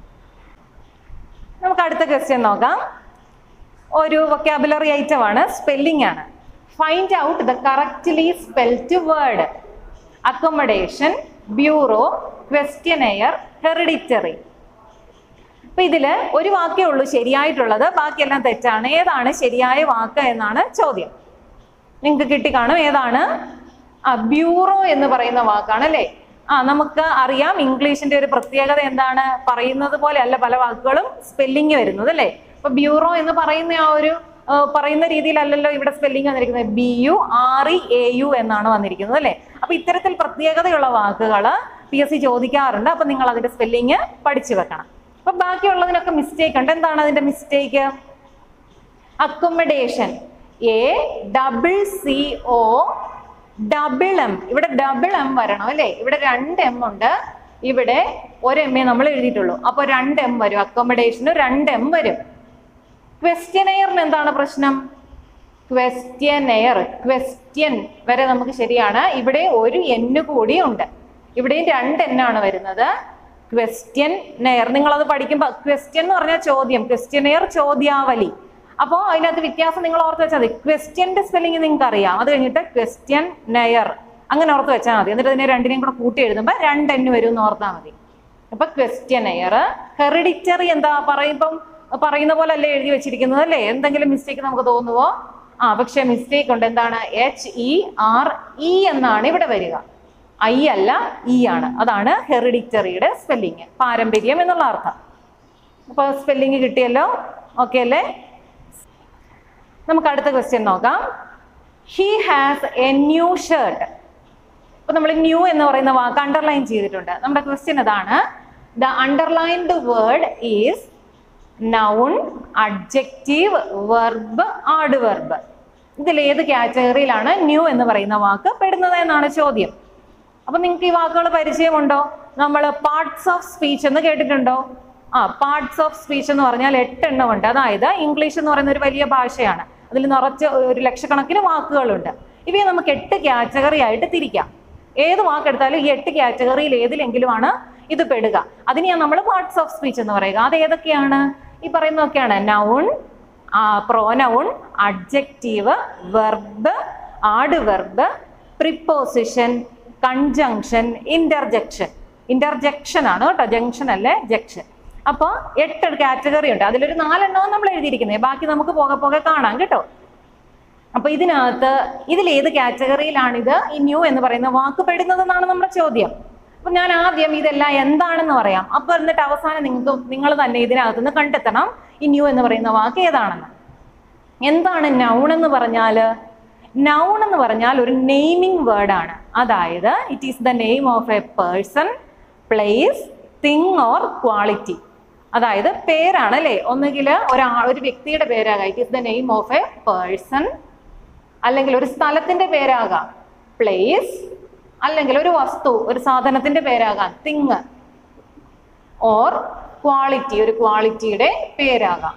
A: നമുക്ക് അടുത്ത ക്വസ്റ്റ്യൻ നോക്കാം ഒരു വൊക്കാബുലറി ഐറ്റം ആണ് സ്പെല്ലിംഗ് ആണ് find out the correctly spelt word accommodation bureau questionnaire hereditary അപ്പൊ ഇതില് ഒരു വാക്കേ ഉള്ളൂ ശരിയായിട്ടുള്ളത് ബാക്കിയെല്ലാം തെറ്റാണ് ഏതാണ് ശരിയായ വാക്ക് എന്നാണ് ചോദ്യം നിങ്ങൾക്ക് കിട്ടിക്കാണും ഏതാണ് ആ ബ്യൂറോ എന്ന് പറയുന്ന വാക്കാണ് അല്ലേ ആ നമുക്ക് അറിയാം ഇംഗ്ലീഷിന്റെ ഒരു പ്രത്യേകത എന്താണ് പറയുന്നത് പോലെ അല്ല പല വാക്കുകളും സ്പെല്ലിങ് വരുന്നത് അല്ലേ അപ്പൊ ബ്യൂറോ എന്ന് പറയുന്ന ആ ഒരു ആ, പറയുന്ന രീതിയിലല്ലല്ലോ ഇവിടെ സ്പെല്ലിംഗ് വന്നിരിക്കുന്നത് B U R E A U എന്നാണ് വന്നിരിക്കുന്നത് അല്ലേ അപ്പൊ ഇത്തരത്തിൽ പ്രത്യേകതയുള്ള വാക്കുകൾ പി എസ് സി ചോദിക്കാറുണ്ട് അപ്പൊ നിങ്ങൾ അതിന്റെ സ്പെല്ലിങ് പഠിച്ചു വെക്കണം അപ്പൊ ബാക്കിയുള്ളതിനൊക്കെ മിസ്റ്റേക്ക് ഉണ്ട് എന്താണ് അതിന്റെ mistake accommodation A double C O double M ഇവിടെ ഡബിൾ എം വരണം അല്ലേ ഇവിടെ രണ്ട് എം ഉണ്ട് ഇവിടെ ഒരു എം നമ്മൾ എഴുതിയിട്ടുള്ളൂ അപ്പൊ രണ്ട് എം വരും അക്കോമഡേഷന് രണ്ട് എം വരും ക്വസ്റ്റ്യനെയറിന് എന്താണ് പ്രശ്നം ക്വസ്റ്റ്യനെയർ ക്വസ്റ്റ്യൻ വരെ നമുക്ക് ശരിയാണ് ഇവിടെ ഒരു എന് കൂടി ഉണ്ട് ഇവിടെയും രണ്ട് എന്നാണ് വരുന്നത് ക്വസ്റ്റ്യൻ നെയർ നിങ്ങളത് പഠിക്കുമ്പോൾ ക്വസ്റ്റ്യൻ എന്ന് പറഞ്ഞാൽ ചോദ്യം ക്വസ്റ്റ്യനെയർ ചോദ്യാവലി അപ്പോൾ അതിനകത്ത് വ്യത്യാസം നിങ്ങൾ ഓർത്ത് വെച്ചാൽ മതി ക്വസ്റ്റ്യന്റെ സ്പെല്ലിംഗ് നിങ്ങൾക്ക് അറിയാം അത് കഴിഞ്ഞിട്ട് ക്വസ്റ്റ്യൻ നെയർ അങ്ങനെ ഓർത്ത് വെച്ചാൽ മതി എന്നിട്ട് ഇതിനെ രണ്ടിനെയും കൂടെ കൂട്ടി എഴുതുമ്പോൾ രണ്ട് എന്ന് വരും എന്ന് ഓർത്താൽ മതി അപ്പൊ ക്വസ്റ്റ്യനെയർ ഹെറിഡിറ്ററി എന്താ പറയുമ്പം പറയുന്ന പോലെ അല്ലേ എഴുതി വെച്ചിരിക്കുന്നത് അല്ലേ എന്തെങ്കിലും മിസ്റ്റേക്ക് നമുക്ക് തോന്നുവോ ആ പക്ഷെ മിസ്റ്റേക്ക് ഉണ്ട് എന്താണ് എച്ച് ഇ ആർ ഇ എന്നാണ് ഇവിടെ വരിക ഐ അല്ല ഇ ആണ് അതാണ് ഹെറിഡിറ്ററിയുടെ സ്പെല്ലിങ് പാരമ്പര്യം എന്നുള്ള അർത്ഥം അപ്പൊ സ്പെല്ലിങ് കിട്ടിയല്ലോ ഓക്കെ അല്ലേ നമുക്ക് അടുത്ത ക്വസ്റ്റ്യൻ നോക്കാം he has a new shirt അപ്പൊ നമ്മൾ ന്യൂ എന്ന് പറയുന്ന വാക്ക് അണ്ടർലൈൻ ചെയ്തിട്ടുണ്ട് നമ്മുടെ ക്വസ്റ്റ്യൻ അതാണ് the underlined word is noun adjective verb adverb ഇതിൽ ഏത് കാറ്റഗറിയിലാണ് ന്യൂ എന്ന് പറയുന്ന വാക്ക് പെടുന്നത് എന്നാണ് ചോദ്യം അപ്പൊ നിങ്ങൾക്ക് ഈ വാക്കുകൾ പരിചയമുണ്ടോ നമ്മൾ പാർട്സ് ഓഫ് സ്പീച്ച് എന്ന് കേട്ടിട്ടുണ്ടോ ആ പാർട്സ് ഓഫ് സ്പീച്ച് എന്ന് പറഞ്ഞാൽ എട്ടെണ്ണം ഉണ്ട് അതായത് ഇംഗ്ലീഷ് എന്ന് പറയുന്ന ഒരു വലിയ ഭാഷയാണ് അതിൽ നിറച്ച് ഒരു ലക്ഷക്കണക്കിന് വാക്കുകളുണ്ട് ഇവയെ നമുക്ക് എട്ട് കാറ്റഗറി ആയിട്ട് തിരിക്കാം ഏത് വാക്കെടുത്താലും ഈ എട്ട് കാറ്റഗറിയിൽ ഏതിലെങ്കിലുമാണ് ഇത് പെടുക അതിനെയാണ് നമ്മൾ പാർട്സ് ഓഫ് സ്പീച്ച് എന്ന് പറയുക അത് ഏതൊക്കെയാണ് ഈ പറയുന്നതൊക്കെയാണ് noun pronoun adjective verb adverb preposition conjunction interjection interjection ആണ് കേട്ടോ ജംഗ്ഷൻ അല്ലേ ജക്ഷൻ അപ്പോൾ എട്ട് കാറ്റഗറി ഉണ്ട് അതിലൊരു നാലെണ്ണവും നമ്മൾ എഴുതിയിരിക്കുന്നത് ബാക്കി നമുക്ക് പോകെ പോകെ കാണാം കേട്ടോ അപ്പൊ ഇതിനകത്ത് ഇതിൽ ഏത് കാറ്റഗറിയിലാണിത് ഈ ന്യൂ എന്ന് പറയുന്ന വാക്ക് പെടുന്നതെന്നാണ് നമ്മുടെ ചോദ്യം അപ്പൊ ഞാൻ ആദ്യം ഇതെല്ലാം എന്താണെന്ന് പറയാം അപ്പൊ എന്നിട്ട് അവസാനം നിങ്ങൾക്ക് നിങ്ങൾ തന്നെ ഇതിനകത്തുനിന്ന് കണ്ടെത്തണം ഈ ന്യൂ എന്ന് പറയുന്ന വാക്ക് ഏതാണെന്ന് എന്താണ് നൗൺ എന്ന് പറഞ്ഞാല് നൗൺ എന്ന് പറഞ്ഞാൽ ഒരു നെയ്മിംഗ് വേർഡാണ് അതായത് it is the name of a person place thing or quality അതായത് പേരാണ് അല്ലേ ഒന്നുകിൽ ഒരാ ഒരു വ്യക്തിയുടെ പേരാകാം it is the name of a person അല്ലെങ്കിൽ ഒരു സ്ഥലത്തിന്റെ പേരാകാം പ്ലേസ് അല്ലെങ്കിൽ ഒരു വസ്തു ഒരു സാധനത്തിന്റെ പേരാകാം തിങ് ഓർ ക്വാളിറ്റി ഒരു ക്വാളിറ്റിയുടെ പേരാകാം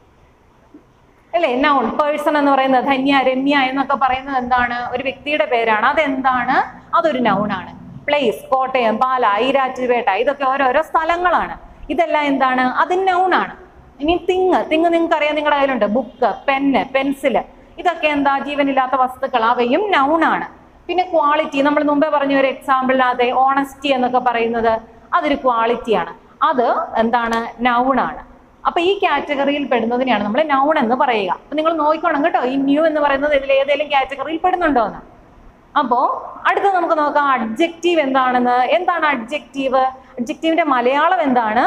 A: അല്ലേ നൗൺ പേഴ്സൺ എന്ന് പറയുന്നത് ധന്യ രമ്യ എന്നൊക്കെ പറയുന്നത് എന്താണ് ഒരു വ്യക്തിയുടെ പേരാണ് അതെന്താണ് അതൊരു നൗൺ ആണ് പ്ലേസ് കോട്ടയം പാല ഈരാറ്റുപേട്ട ഇതൊക്കെ ഓരോരോ സ്ഥലങ്ങളാണ് ഇതെല്ലാം എന്താണ് അത് നൗൺ ആണ് ഇനി തിങ് തിങ് നിങ്ങൾക്ക് അറിയാം നിങ്ങളുടെ കയ്യിലുണ്ട് ബുക്ക് പെന്ന് പെൻസില് ഇതൊക്കെ എന്താ ജീവനില്ലാത്ത വസ്തുക്കൾ അവയും നൗൺ ആണ് പിന്നെ ക്വാളിറ്റി നമ്മൾ മുമ്പേ പറഞ്ഞ ഒരു എക്സാമ്പിളിനകത്തെ ഓണസ്റ്റി എന്നൊക്കെ പറയുന്നത് അതൊരു ക്വാളിറ്റിയാണ് അത് എന്താണ് നൗൺ ആണ് അപ്പൊ ഈ കാറ്റഗറിയിൽ പെടുന്നതിനെയാണ് നമ്മൾ നൗൺ എന്ന് പറയുക അപ്പൊ നിങ്ങൾ നോക്കിക്കോണം കേട്ടോ ഈ ന്യൂ എന്ന് പറയുന്നത് ഇതിൽ ഏതെങ്കിലും കാറ്റഗറിയിൽ പെടുന്നുണ്ടോ എന്ന് അപ്പോ അടുത്ത നമുക്ക് നോക്കാം അഡ്ജക്റ്റീവ് എന്താണെന്ന് എന്താണ് അഡ്ജക്റ്റീവ് അഡ്ജക്റ്റീവിന്റെ മലയാളം എന്താണ്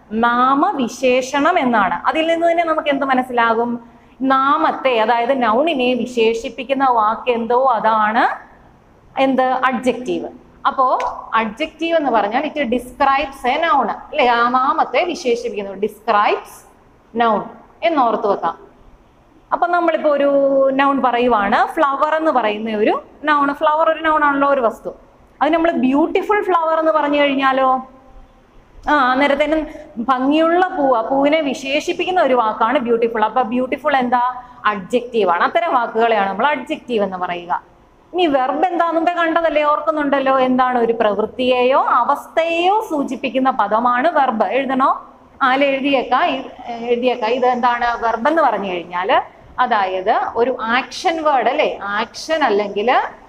A: നാമവിശേഷണം എന്നാണ് അതിൽ നിന്ന് തന്നെ നമുക്ക് എന്ത് മനസ്സിലാകും നാമത്തെ അതായത് നൗണിനെ വിശേഷിപ്പിക്കുന്ന വാക്ക് എന്തോ അതാണ് എന്ത് അഡ്ജക്റ്റീവ് അപ്പോ അഡ്ജക്റ്റീവ് എന്ന് പറഞ്ഞാൽ ഇറ്റ് ഡിസ്ക്രൈബ്സ് എ നൗൺ അല്ലെ ആ നാമത്തെ വിശേഷിപ്പിക്കുന്നു ഡിസ്ക്രൈബ്സ് നൗൺ എന്നോർത്ത് വെക്കാം അപ്പൊ നമ്മളിപ്പോ ഒരു നൗൺ പറയുവാണ് ഫ്ലവർ എന്ന് പറയുന്ന ഒരു നൗൺ ഫ്ലവർ ഒരു നൗൺ ആണല്ലോ ഒരു വസ്തു അത് നമ്മൾ ബ്യൂട്ടിഫുൾ ഫ്ലവർ എന്ന് പറഞ്ഞു കഴിഞ്ഞാലോ ആ നേരത്തേനും ഭംഗിയുള്ള പൂവ് ആ പൂവിനെ വിശേഷിപ്പിക്കുന്ന ഒരു വാക്കാണ് ബ്യൂട്ടിഫുൾ അപ്പൊ ബ്യൂട്ടിഫുൾ എന്താ അഡ്ജക്റ്റീവ് ആണ് അത്തരം വാക്കുകളെയാണ് നമ്മൾ അഡ്ജക്റ്റീവ് എന്ന് പറയുക ഇനി വെർബ് എന്താ മുമ്പേ കണ്ടതല്ലേ ഓർക്കുന്നുണ്ടല്ലോ എന്താണ് ഒരു പ്രവൃത്തിയെയോ അവസ്ഥയെയോ സൂചിപ്പിക്കുന്ന പദമാണ് വെർബ് എഴുതണോ ആല എഴുതിയേക്കാം ഈ- എഴുതിയേക്കാം ഇത് എന്താണ് വെർബ് എന്ന് പറഞ്ഞു കഴിഞ്ഞാൽ അതായത് ഒരു ആക്ഷൻ വേർഡ് അല്ലേ ആക്ഷൻ അല്ലെങ്കിൽ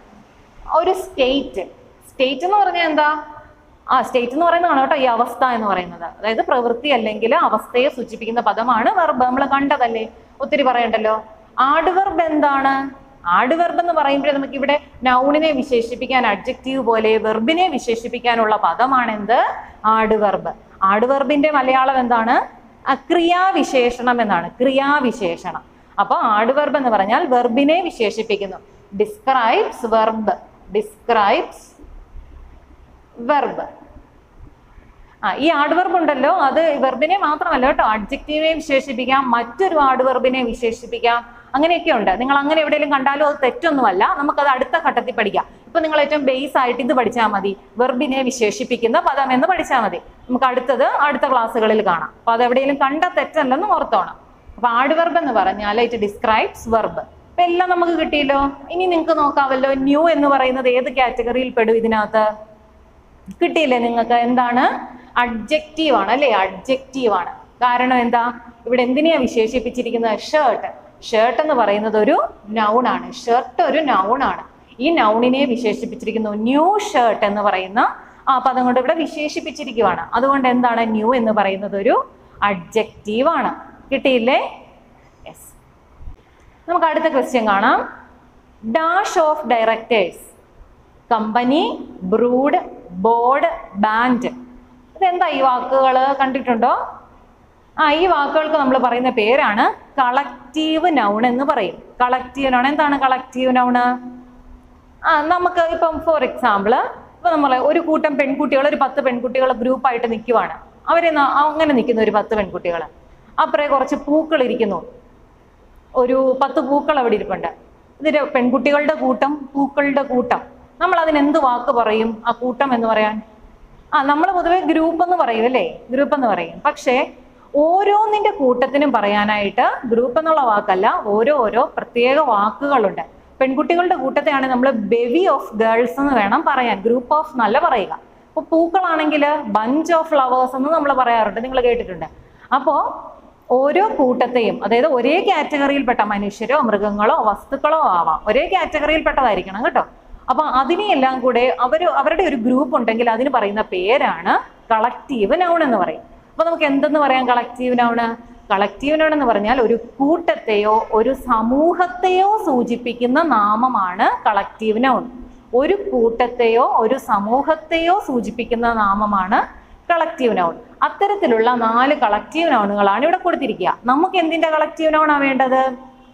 A: ഒരു സ്റ്റേറ്റ് സ്റ്റേറ്റ് എന്ന് പറഞ്ഞാൽ എന്താ ആ സ്റ്റേറ്റ് എന്ന് പറയുന്നതാണ് കേട്ടോ ഈ അവസ്ഥ എന്ന് പറയുന്നത് അതായത് പ്രവൃത്തി അല്ലെങ്കിൽ അവസ്ഥയെ സൂചിപ്പിക്കുന്ന പദമാണ് വെർബ് നമ്മൾ കണ്ടതല്ലേ ഒത്തിരി പറയണ്ടല്ലോ ആഡ് വെർബ് എന്താണ് ആഡ് വെർബ് എന്ന് പറയുമ്പോൾ നമുക്ക് ഇവിടെ നൗണിനെ വിശേഷിപ്പിക്കാൻ അഡ്ജക്റ്റീവ് പോലെ വെർബിനെ വിശേഷിപ്പിക്കാനുള്ള പദമാണ് എന്ത് ആഡ് വെർബ് ആഡ് വെർബിന്റെ മലയാളം എന്താണ് ആ, ക്രിയാവിശേഷണം എന്നാണ് ക്രിയാവിശേഷണം അപ്പൊ ആഡ് വെർബ് എന്ന് പറഞ്ഞാൽ വെർബിനെ വിശേഷിപ്പിക്കുന്നു ഡിസ്ക്രൈബ്സ് വെർബ് ഡിസ്ക്രൈബ്സ് വെർബ് ആ ഈ ആഡ് വെർബ് ഉണ്ടല്ലോ അത് വെർബിനെ മാത്രമല്ല കേട്ടോ അഡ്ജക്റ്റീവിനെ വിശേഷിപ്പിക്കാം മറ്റൊരു ആഡ് വെർബിനെ വിശേഷിപ്പിക്കാം അങ്ങനെയൊക്കെ ഉണ്ട് നിങ്ങൾ അങ്ങനെ എവിടെയെങ്കിലും കണ്ടാലും അത് തെറ്റൊന്നുമല്ല നമുക്കത് അടുത്ത ഘട്ടത്തിൽ പഠിക്കാം ഇപ്പൊ നിങ്ങൾ ഏറ്റവും ബേസ് ആയിട്ട് ഇത് പഠിച്ചാൽ മതി വെർബിനെ വിശേഷിപ്പിക്കുന്ന പദം എന്ന് പഠിച്ചാൽ മതി നമുക്ക് അടുത്തത് അടുത്ത ക്ലാസ്സുകളിൽ കാണാം അപ്പൊ അത് എവിടെയെങ്കിലും കണ്ട തെറ്റല്ലെന്ന് ഓർത്തോണം അപ്പൊ ആഡ് വെർബ് എന്ന് പറഞ്ഞാൽ ഇറ്റ് ഡിസ്ക്രൈബ്സ് വെർബ് അപ്പൊ എല്ലാം നമുക്ക് കിട്ടിയല്ലോ ഇനി നിങ്ങൾക്ക് നോക്കാമല്ലോ ന്യൂ എന്ന് പറയുന്നത് ഏത് കാറ്റഗറിയിൽ പെടും ഇതിനകത്ത് കിട്ടിയില്ലേ നിങ്ങൾക്ക് എന്താണ് അഡ്ജക്റ്റീവ് ആണ് അല്ലേ അഡ്ജക്റ്റീവ് ആണ് കാരണം എന്താ ഇവിടെ എന്തിനെയാ വിശേഷിപ്പിച്ചിരിക്കുന്നത് ഷർട്ട് ഷർട്ട് എന്ന് പറയുന്നത് ഒരു നൗൺ ആണ് ഷർട്ട് ഒരു നൗൺ ആണ് ഈ നൗണിനെ വിശേഷിപ്പിച്ചിരിക്കുന്നു ന്യൂ ഷർട്ട് എന്ന് പറയുന്ന ആ പദം കൊണ്ട് ഇവിടെ വിശേഷിപ്പിച്ചിരിക്കുവാണ് അതുകൊണ്ട് എന്താണ് ന്യൂ എന്ന് പറയുന്നത് ഒരു അഡ്ജക്റ്റീവ് ആണ് കിട്ടിയില്ലേ യെസ് നമുക്ക് അടുത്ത ക്വസ്റ്റ്യൻ കാണാം dash of directors company brood board band ഇതെന്താ ഈ വാക്കുകൾ കണ്ടിട്ടുണ്ടോ ആ ഈ വാക്കുകൾക്ക് നമ്മൾ പറയുന്ന പേരാണ് കളക്റ്റീവ് നൗൺ എന്ന് പറയും കളക്റ്റീവ് നൗൺ എന്താണ് കളക്റ്റീവ് നൗണ് ആ നമുക്ക് ഇപ്പം ഫോർ എക്സാമ്പിൾ ഇപ്പൊ നമ്മളെ ഒരു കൂട്ടം പെൺകുട്ടികൾ ഒരു പത്ത് പെൺകുട്ടികൾ ഗ്രൂപ്പായിട്ട് നിൽക്കുവാണ് അവരെ ന- അങ്ങനെ നിൽക്കുന്ന ഒരു പത്ത് പെൺകുട്ടികൾ അപ്പുറേ കുറച്ച് പൂക്കൾ ഇരിക്കുന്നു ഒരു പത്ത് പൂക്കൾ അവിടെ ഇരിപ്പുണ്ട് ഇതിന്റെ പെൺകുട്ടികളുടെ കൂട്ടം പൂക്കളുടെ കൂട്ടം നമ്മൾ അതിന് എന്ത് വാക്ക് പറയും ആ കൂട്ടം എന്ന് പറയാൻ ആ നമ്മൾ പൊതുവെ ഗ്രൂപ്പ് എന്ന് പറയും അല്ലേ ഗ്രൂപ്പ് എന്ന് പറയും പക്ഷേ ഓരോന്നിന്റെ കൂട്ടത്തിനും പറയാനായിട്ട് ഗ്രൂപ്പ് എന്നുള്ള വാക്കല്ല ഓരോ ഓരോ പ്രത്യേക വാക്കുകളുണ്ട് പെൺകുട്ടികളുടെ കൂട്ടത്തെയാണ് നമ്മൾ ബെവി ഓഫ് ഗേൾസ് എന്ന് വേണം പറയാൻ ഗ്രൂപ്പ് ഓഫ് നല്ല പറയുക ഇപ്പൊ പൂക്കളാണെങ്കിൽ ബഞ്ച് ഓഫ് ഫ്ലവേഴ്സ് എന്ന് നമ്മൾ പറയാറുണ്ട് നിങ്ങൾ കേട്ടിട്ടുണ്ട് അപ്പോ ഓരോ കൂട്ടത്തെയും അതായത് ഒരേ കാറ്റഗറിയിൽപ്പെട്ട മനുഷ്യരോ മൃഗങ്ങളോ വസ്തുക്കളോ ആവാം ഒരേ കാറ്റഗറിയിൽപ്പെട്ടതായിരിക്കണം കേട്ടോ അപ്പൊ അതിനെയെല്ലാം കൂടെ അവർ അവരുടെ ഒരു ഗ്രൂപ്പ് ഉണ്ടെങ്കിൽ അതിന് പറയുന്ന പേരാണ് കളക്റ്റീവ് നൗൺ എന്ന് പറയും അപ്പൊ നമുക്ക് എന്തെന്ന് പറയാം കളക്റ്റീവ് നൗണ് കളക്റ്റീവ് നൗൺ എന്ന് പറഞ്ഞാൽ ഒരു കൂട്ടത്തെയോ ഒരു സമൂഹത്തെയോ സൂചിപ്പിക്കുന്ന നാമമാണ് കളക്റ്റീവ് നൗൺ ഒരു കൂട്ടത്തെയോ ഒരു സമൂഹത്തെയോ സൂചിപ്പിക്കുന്ന നാമമാണ് കളക്റ്റീവ് നൗൺ അത്തരത്തിലുള്ള നാല് കളക്റ്റീവ് നൗണുകളാണ് ഇവിടെ കൊടുത്തിരിക്കുക നമുക്ക് എന്തിന്റെ കളക്റ്റീവ് നൗണാ വേണ്ടത്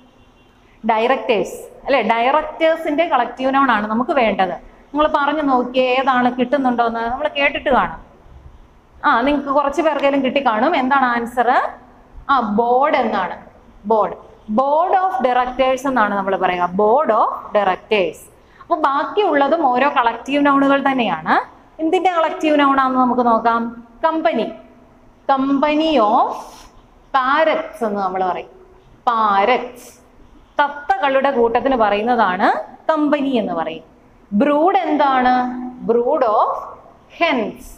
A: ഡയറക്ടേഴ്സ് അല്ലെ ഡയറക്ടേഴ്സിന്റെ കളക്റ്റീവ് നൗൺ ആണ് നമുക്ക് വേണ്ടത് നിങ്ങൾ പറഞ്ഞു നോക്കിയേ ഏതാണ് കിട്ടുന്നുണ്ടോന്ന് നമ്മൾ കേട്ടിട്ട് കാണും ആ നിങ്ങൾക്ക് കുറച്ച് പേർക്കെങ്കിലും കിട്ടി കാണും എന്താണ് ആൻസർ ആ ബോർഡ് എന്നാണ് ബോർഡ് ബോർഡ് ഓഫ് ഡയറക്ടേഴ്സ് എന്നാണ് നമ്മൾ പറയുക ബോർഡ് ഓഫ് ഡയറക്ടേഴ്സ് അപ്പൊ ബാക്കിയുള്ളതും ഓരോ കളക്റ്റീവ് നൗണുകൾ തന്നെയാണ് എന്തിന്റെ കളക്റ്റീവ് നൗണാന്ന് നമുക്ക് നോക്കാം കമ്പനി കമ്പനി ഓഫ് പാരറ്റ്സ് എന്ന് നമ്മൾ പറയും പാരറ്റ്സ് തത്തകളുടെ കൂട്ടത്തിന് പറയുന്നതാണ് കമ്പനി എന്ന് പറയും ബ്രൂഡ് എന്താണ് ബ്രൂഡ് ഓഫ് ഹെൻസ്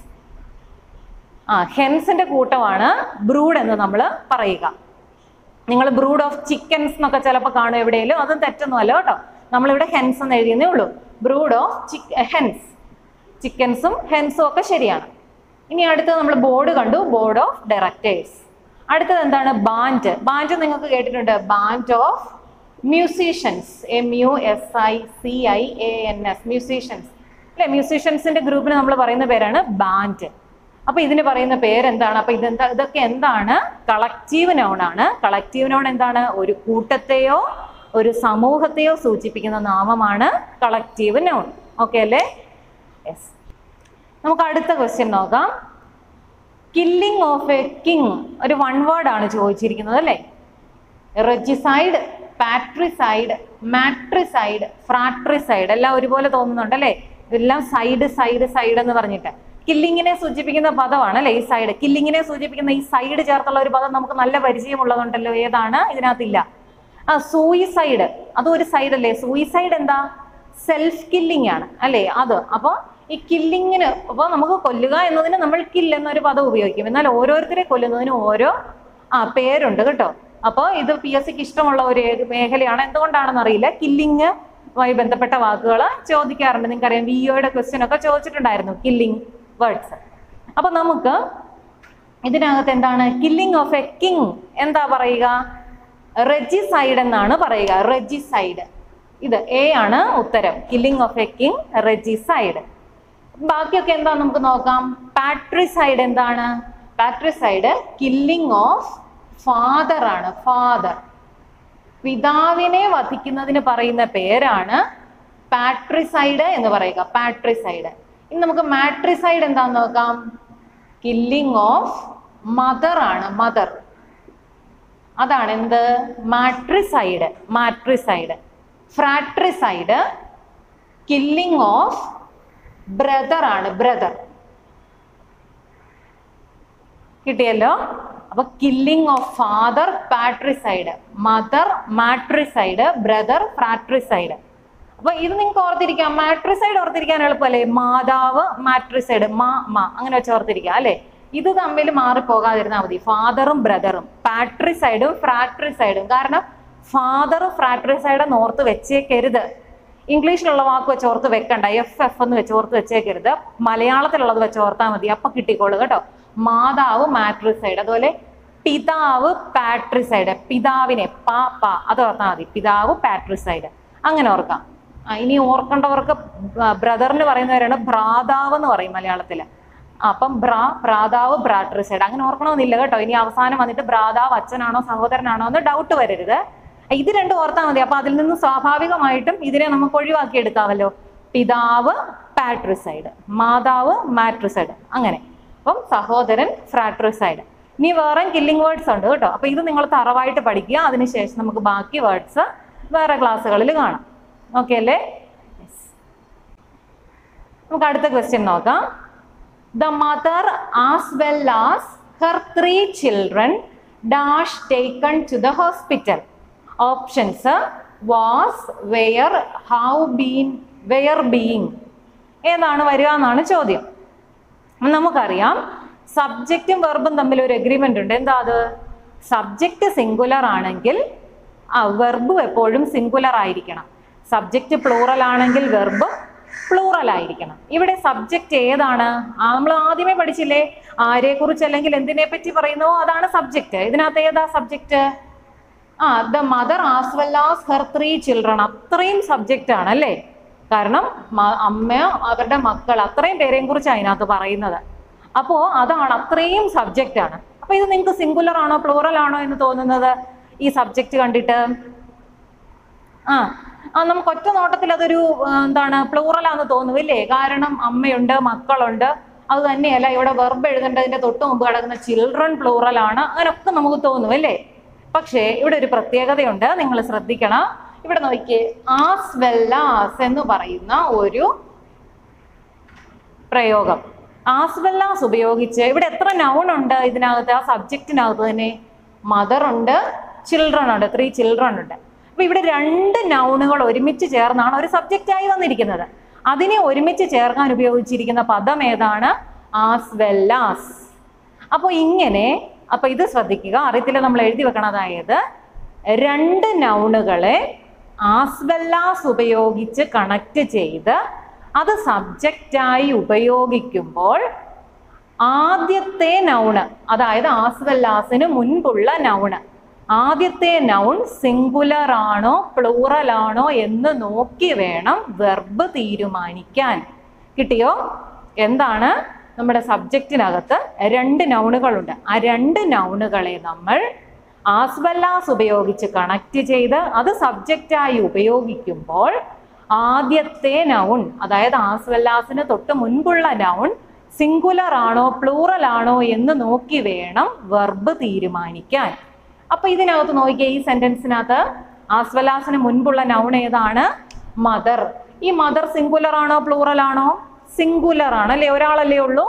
A: ആ ഹെൻസിന്റെ കൂട്ടമാണ് ബ്രൂഡ് എന്ന് നമ്മൾ പറയുക നിങ്ങൾ ബ്രൂഡ് ഓഫ് ചിക്കൻസ് എന്നൊക്കെ ചിലപ്പോൾ കാണും എവിടെയെങ്കിലും അതും തെറ്റൊന്നുമല്ല കേട്ടോ നമ്മളിവിടെ ഹെൻസ് എന്ന് എഴുതിയെന്നേ ഉള്ളൂ ബ്രൂഡ് ഓഫ് ഹെൻസ് ചിക്കൻസും ഹെൻസും ഒക്കെ ശരിയാണ് ഇനി അടുത്തത് നമ്മൾ ബോർഡ് കണ്ടു ബോർഡ് ഓഫ് ഡയറക്ടേഴ്സ് അടുത്തത് എന്താണ് ബാൻഡ് ബാൻഡ് നിങ്ങൾക്ക് കേട്ടിട്ടുണ്ട് band of musicians M U S I C I A N S musicians അല്ലെ മ്യൂസീഷ്യൻസിന്റെ ഗ്രൂപ്പിന് നമ്മൾ പറയുന്ന പേരാണ് ബാൻഡ് അപ്പൊ ഇതിന് പറയുന്ന പേരെന്താണ് അപ്പൊ ഇതെന്താ ഇതൊക്കെ എന്താണ് കളക്റ്റീവ് നൗൺ ആണ് കളക്റ്റീവ് നൗൺ എന്താണ് ഒരു കൂട്ടത്തെയോ ഒരു സമൂഹത്തെയോ സൂചിപ്പിക്കുന്ന നാമമാണ് കളക്റ്റീവ് നൗൺ ഓക്കെ അല്ലേ യെസ് നമുക്ക് അടുത്ത ക്വസ്റ്റ്യൻ നോക്കാം കില്ലിംഗ് ഓഫ് എ കിങ് ഒരു വൺ വേർഡ് ആണ് ചോദിച്ചിരിക്കുന്നത് അല്ലേ റെജിസൈഡ് പാട്രിസൈഡ് മാട്രിസൈഡ് ഫ്രാട്രിസൈഡ് എല്ലാം ഒരുപോലെ തോന്നുന്നുണ്ട് അല്ലേ ഇതെല്ലാം സൈഡ് സൈഡ് സൈഡ് എന്ന് പറഞ്ഞിട്ട് കില്ലിങ്ങിനെ സൂചിപ്പിക്കുന്ന പദമാണ് അല്ലേ ഈ സൈഡ് കില്ലിങ്ങിനെ സൂചിപ്പിക്കുന്ന ഈ സൈഡ് ചേർത്തുള്ള ഒരു പദം നമുക്ക് നല്ല പരിചയമുള്ളതുണ്ടല്ലോ ഏതാണ് ഇതിനകത്തില്ല ആ സൂയിസൈഡ് അതും ഒരു സൈഡ് അല്ലേ സൂയിസൈഡ് എന്താ സെൽഫ് കില്ലിംഗ് ആണ് അല്ലേ അത് അപ്പോൾ ഈ കില്ലിങ്ങിന് അപ്പോൾ നമുക്ക് കൊല്ലുക എന്നതിന് നമ്മൾ കിൽ എന്നൊരു പദം ഉപയോഗിക്കും എന്നാൽ ഓരോരുത്തരെ കൊല്ലുന്നതിന് ഓരോ ആ പേരുണ്ട് കേട്ടോ അപ്പോൾ ഇത് പി എസ് സിക്ക് ഇഷ്ടമുള്ള ഒരു ഏക- മേഖലയാണ് എന്തുകൊണ്ടാണെന്ന് അറിയില്ല കില്ലിങ്ങുമായി ബന്ധപ്പെട്ട വാക്കുകൾ ചോദിക്കാറുണ്ട് നിങ്ങൾക്കറിയാം വി ഒയുടെ ക്വസ്റ്റ്യൻ ഒക്കെ ചോദിച്ചിട്ടുണ്ടായിരുന്നു കില്ലിംഗ് വേർഡ്സ് അപ്പൊ നമുക്ക് ഇതിനകത്ത് എന്താണ് കില്ലിംഗ് ഓഫ് എ കിങ് എന്താ പറയുക റെജിസൈഡ് എന്നാണ് പറയുക റെജിസൈഡ് ഇത് എ ആണ് ഉത്തരം killing of a king regicide ബാക്കിയൊക്കെ എന്താ നമുക്ക് നോക്കാം പാട്രിസൈഡ് എന്താണ് പാട്രിസൈഡ് കില്ലിംഗ് ഓഫ് ഫാദർ ആണ് ഫാദർ പിതാവിനെ വധിക്കുന്നതിന് പറയുന്ന പേരാണ് പാട്രിസൈഡ് എന്ന് പറയുക പാട്രിസൈഡ് ഇനി നമുക്ക് മാട്രിസൈഡ് എന്താന്ന് നോക്കാം കില്ലിംഗ് ഓഫ് മദർ ആണ് മദർ അതാണ് എന്ത് matricide matricide fratricide killing of brother ആണ് ബ്രദർ കിട്ടിയല്ലോ അപ്പൊ killing of father patricide mother matricide brother fratricide അപ്പൊ ഇത് നിങ്ങൾക്ക് ഓർത്തിരിക്കാം മാട്രിസൈഡ് ഓർത്തിരിക്കാൻ എളുപ്പമല്ലേ മാതാവ് മാട്രിസൈഡ് മാ മാ അങ്ങനെ വെച്ച് ഓർത്തിരിക്കാം അല്ലെ ഇത് തമ്മിൽ മാറിപ്പോകാതിരുന്നാൽ മതി ഫാദറും ബ്രദറും പാട്രിസൈഡും ഫ്രാട്രിസൈഡും കാരണം ഫാദർ ഫ്രാട്രിസൈഡ് ഓർത്ത് വെച്ചേക്കരുത് ഇംഗ്ലീഷിലുള്ള വാക്ക് വെച്ച് ഓർത്ത് വെക്കണ്ട എഫ് എഫ് എന്ന് വെച്ച് ഓർത്ത് വെച്ചേക്കരുത് മലയാളത്തിലുള്ളത് വെച്ച് ഓർത്താൽ മതി അപ്പൊ കിട്ടിക്കോളൂ കേട്ടോ മാതാവ് മാട്രിസൈഡ് അതുപോലെ പിതാവ് പാട്രിസൈഡ് പിതാവിനെ പ പ അത് ഓർത്താൽ മതി പിതാവ് പാട്രിസൈഡ് അങ്ങനെ ഓർക്കാം ആ, ഇനി ഓർക്കേണ്ടവർക്ക് ബ്രദറിന് പറയുന്നവരാണ് ഭ്രാതാവ് എന്ന് പറയും മലയാളത്തില് അപ്പം ബ്രാ ഭ്രാതാവ് ഭ്രാട്രിസൈഡ് അങ്ങനെ ഓർക്കണമെന്നില്ല കേട്ടോ ഇനി അവസാനം വന്നിട്ട് ഭ്രാതാവ് അച്ഛനാണോ സഹോദരനാണോ എന്ന് ഡൗട്ട് വരരുത് ഇത് രണ്ടും ഓർത്താൽ മതി അപ്പൊ അതിൽ നിന്ന് സ്വാഭാവികമായിട്ടും ഇതിനെ നമുക്ക് ഒഴിവാക്കി എടുക്കാമല്ലോ പിതാവ് പാട്രിസൈഡ് മാതാവ് മാട്രിസൈഡ് അങ്ങനെ അപ്പം സഹോദരൻ ഫ്രാട്രിസൈഡ് ഇനി വേറെ കില്ലിംഗ് വേർഡ്സ് ഉണ്ട് കേട്ടോ അപ്പൊ ഇത് നിങ്ങൾ തറവായിട്ട് പഠിക്കുക അതിനുശേഷം നമുക്ക് ബാക്കി വേർഡ്സ് വേറെ ക്ലാസ്സുകളിൽ കാണാം ഓക്കെ അല്ലേ Yes. നമുക്ക് അടുത്ത ക്വസ്റ്റ്യൻ നോക്കാം the mother as well as her three children dash taken to the hospital options was were have been were being ഏതാണ് വരിക എന്നാണ് ചോദ്യം അപ്പം നമുക്കറിയാം സബ്ജക്റ്റും വെർബും തമ്മിൽ ഒരു എഗ്രിമെന്റ് ഉണ്ട് എന്താ അത് സബ്ജക്റ്റ് സിംഗുലർ ആണെങ്കിൽ ആ വെർബ് എപ്പോഴും സിംഗുലർ ആയിരിക്കണം സബ്ജക്റ്റ് പ്ലൂറൽ ആണെങ്കിൽ വെർബ് പ്ലൂറൽ ആയിരിക്കണം ഇവിടെ സബ്ജക്റ്റ് ഏതാണ് നമ്മൾ ആദ്യമേ പഠിച്ചില്ലേ ആരെ കുറിച്ച് അല്ലെങ്കിൽ എന്തിനെ പറ്റി പറയുന്നു അതാണ് സബ്ജക്റ്റ് ഇതിനകത്ത് ഏതാ സബ്ജക്റ്റ് ആ the mother as well as her three children അത്രയും സബ്ജക്റ്റ് ആണ് അല്ലേ കാരണം മ- അമ്മ അവരുടെ മക്കൾ അത്രയും പേരെയും കുറിച്ച് അതിനകത്ത് പറയുന്നത് അപ്പോ അതാണ് അത്രയും സബ്ജക്റ്റ് ആണ് അപ്പൊ ഇത് നിങ്ങൾക്ക് സിംഗുലർ ആണോ പ്ലൂറൽ ആണോ എന്ന് തോന്നുന്നത് ഈ സബ്ജക്റ്റ് കണ്ടിട്ട് ആ ആ നമുക്ക് ഒറ്റ നോട്ടത്തിൽ അതൊരു ആ, എന്താണ് പ്ലൂറൽ ആണെന്ന് തോന്നുമില്ലേ കാരണം അമ്മയുണ്ട് മക്കളുണ്ട് അത് തന്നെയല്ല ഇവിടെ വെർബ് എഴുതേണ്ടതിന്റെ തൊട്ട് മുമ്പ് കിടക്കുന്ന ചിൽഡ്രൻ പ്ലൂറൽ ആണ് അങ്ങനെയൊക്കെ നമുക്ക് തോന്നും അല്ലേ പക്ഷേ ഇവിടെ ഒരു പ്രത്യേകതയുണ്ട് നിങ്ങൾ ശ്രദ്ധിക്കണം ഇവിടെ നോക്കിയേ ആസ് വെല്ലാസ് എന്ന് പറയുന്ന ഒരു പ്രയോഗം ആസ് വെല്ലാസ് ഉപയോഗിച്ച് ഇവിടെ എത്ര നൗൺ ഉണ്ട് ഇതിനകത്ത് ആ സബ്ജക്റ്റിനകത്ത് തന്നെ മദർ ഉണ്ട് ചിൽഡ്രൻ ഉണ്ട് ത്രീ ചിൽഡ്രൻ ഉണ്ട് അപ്പൊ ഇവിടെ രണ്ട് നൗണുകൾ ഒരുമിച്ച് ചേർന്നാണ് ഒരു സബ്ജക്റ്റ് ആയി വന്നിരിക്കുന്നത് അതിനെ ഒരുമിച്ച് ചേർക്കാൻ ഉപയോഗിച്ചിരിക്കുന്ന പദം ഏതാണ് ആസ് വെല്ലാസ് അപ്പോൾ ഇങ്ങനെ അപ്പൊ ഇത് ശ്രദ്ധിക്കുക അറിയത്തില്ല നമ്മൾ എഴുതി വെക്കണം അതായത് രണ്ട് നൗണുകളെ ആസ്വെല്ലാസ് ഉപയോഗിച്ച് കണക്ട് ചെയ്ത് അത് സബ്ജക്റ്റായി ഉപയോഗിക്കുമ്പോൾ ആദ്യത്തെ നൗണ് അതായത് ആസ്വെല്ലാസിന് മുൻപുള്ള നൗണ് ആദ്യത്തെ നൗൺ സിംഗുലർ ആണോ പ്ലൂറൽ ആണോ എന്ന് നോക്കി വേണം വെർബ് തീരുമാനിക്കാൻ കിട്ടിയോ എന്താണ് നമ്മുടെ സബ്ജക്റ്റിനകത്ത് രണ്ട് നൗണുകളുണ്ട് ആ രണ്ട് നൗണുകളെ നമ്മൾ ആസ്വല്ലാസ് ഉപയോഗിച്ച് കണക്ട് ചെയ്ത് അത് സബ്ജക്റ്റായി ഉപയോഗിക്കുമ്പോൾ ആദ്യത്തെ നൗൺ അതായത് ആസ്വല്ലാസിന് തൊട്ട് മുൻപുള്ള നൗൺ സിംഗുലർ ആണോ പ്ലൂറൽ ആണോ എന്ന് നോക്കി വേണം വെർബ് തീരുമാനിക്കാൻ അപ്പൊ ഇതിനകത്ത് നോക്കിയേ ഈ സെന്റൻസിനകത്ത് ആസ്വലാസിന് മുൻപുള്ള നൗൺ ഏതാണ് മദർ ഈ മദർ സിംഗുലർ ആണോ പ്ലൂറൽ ആണോ സിംഗുലർ ആണ് അല്ലേ ഒരാളല്ലേ ഉള്ളൂ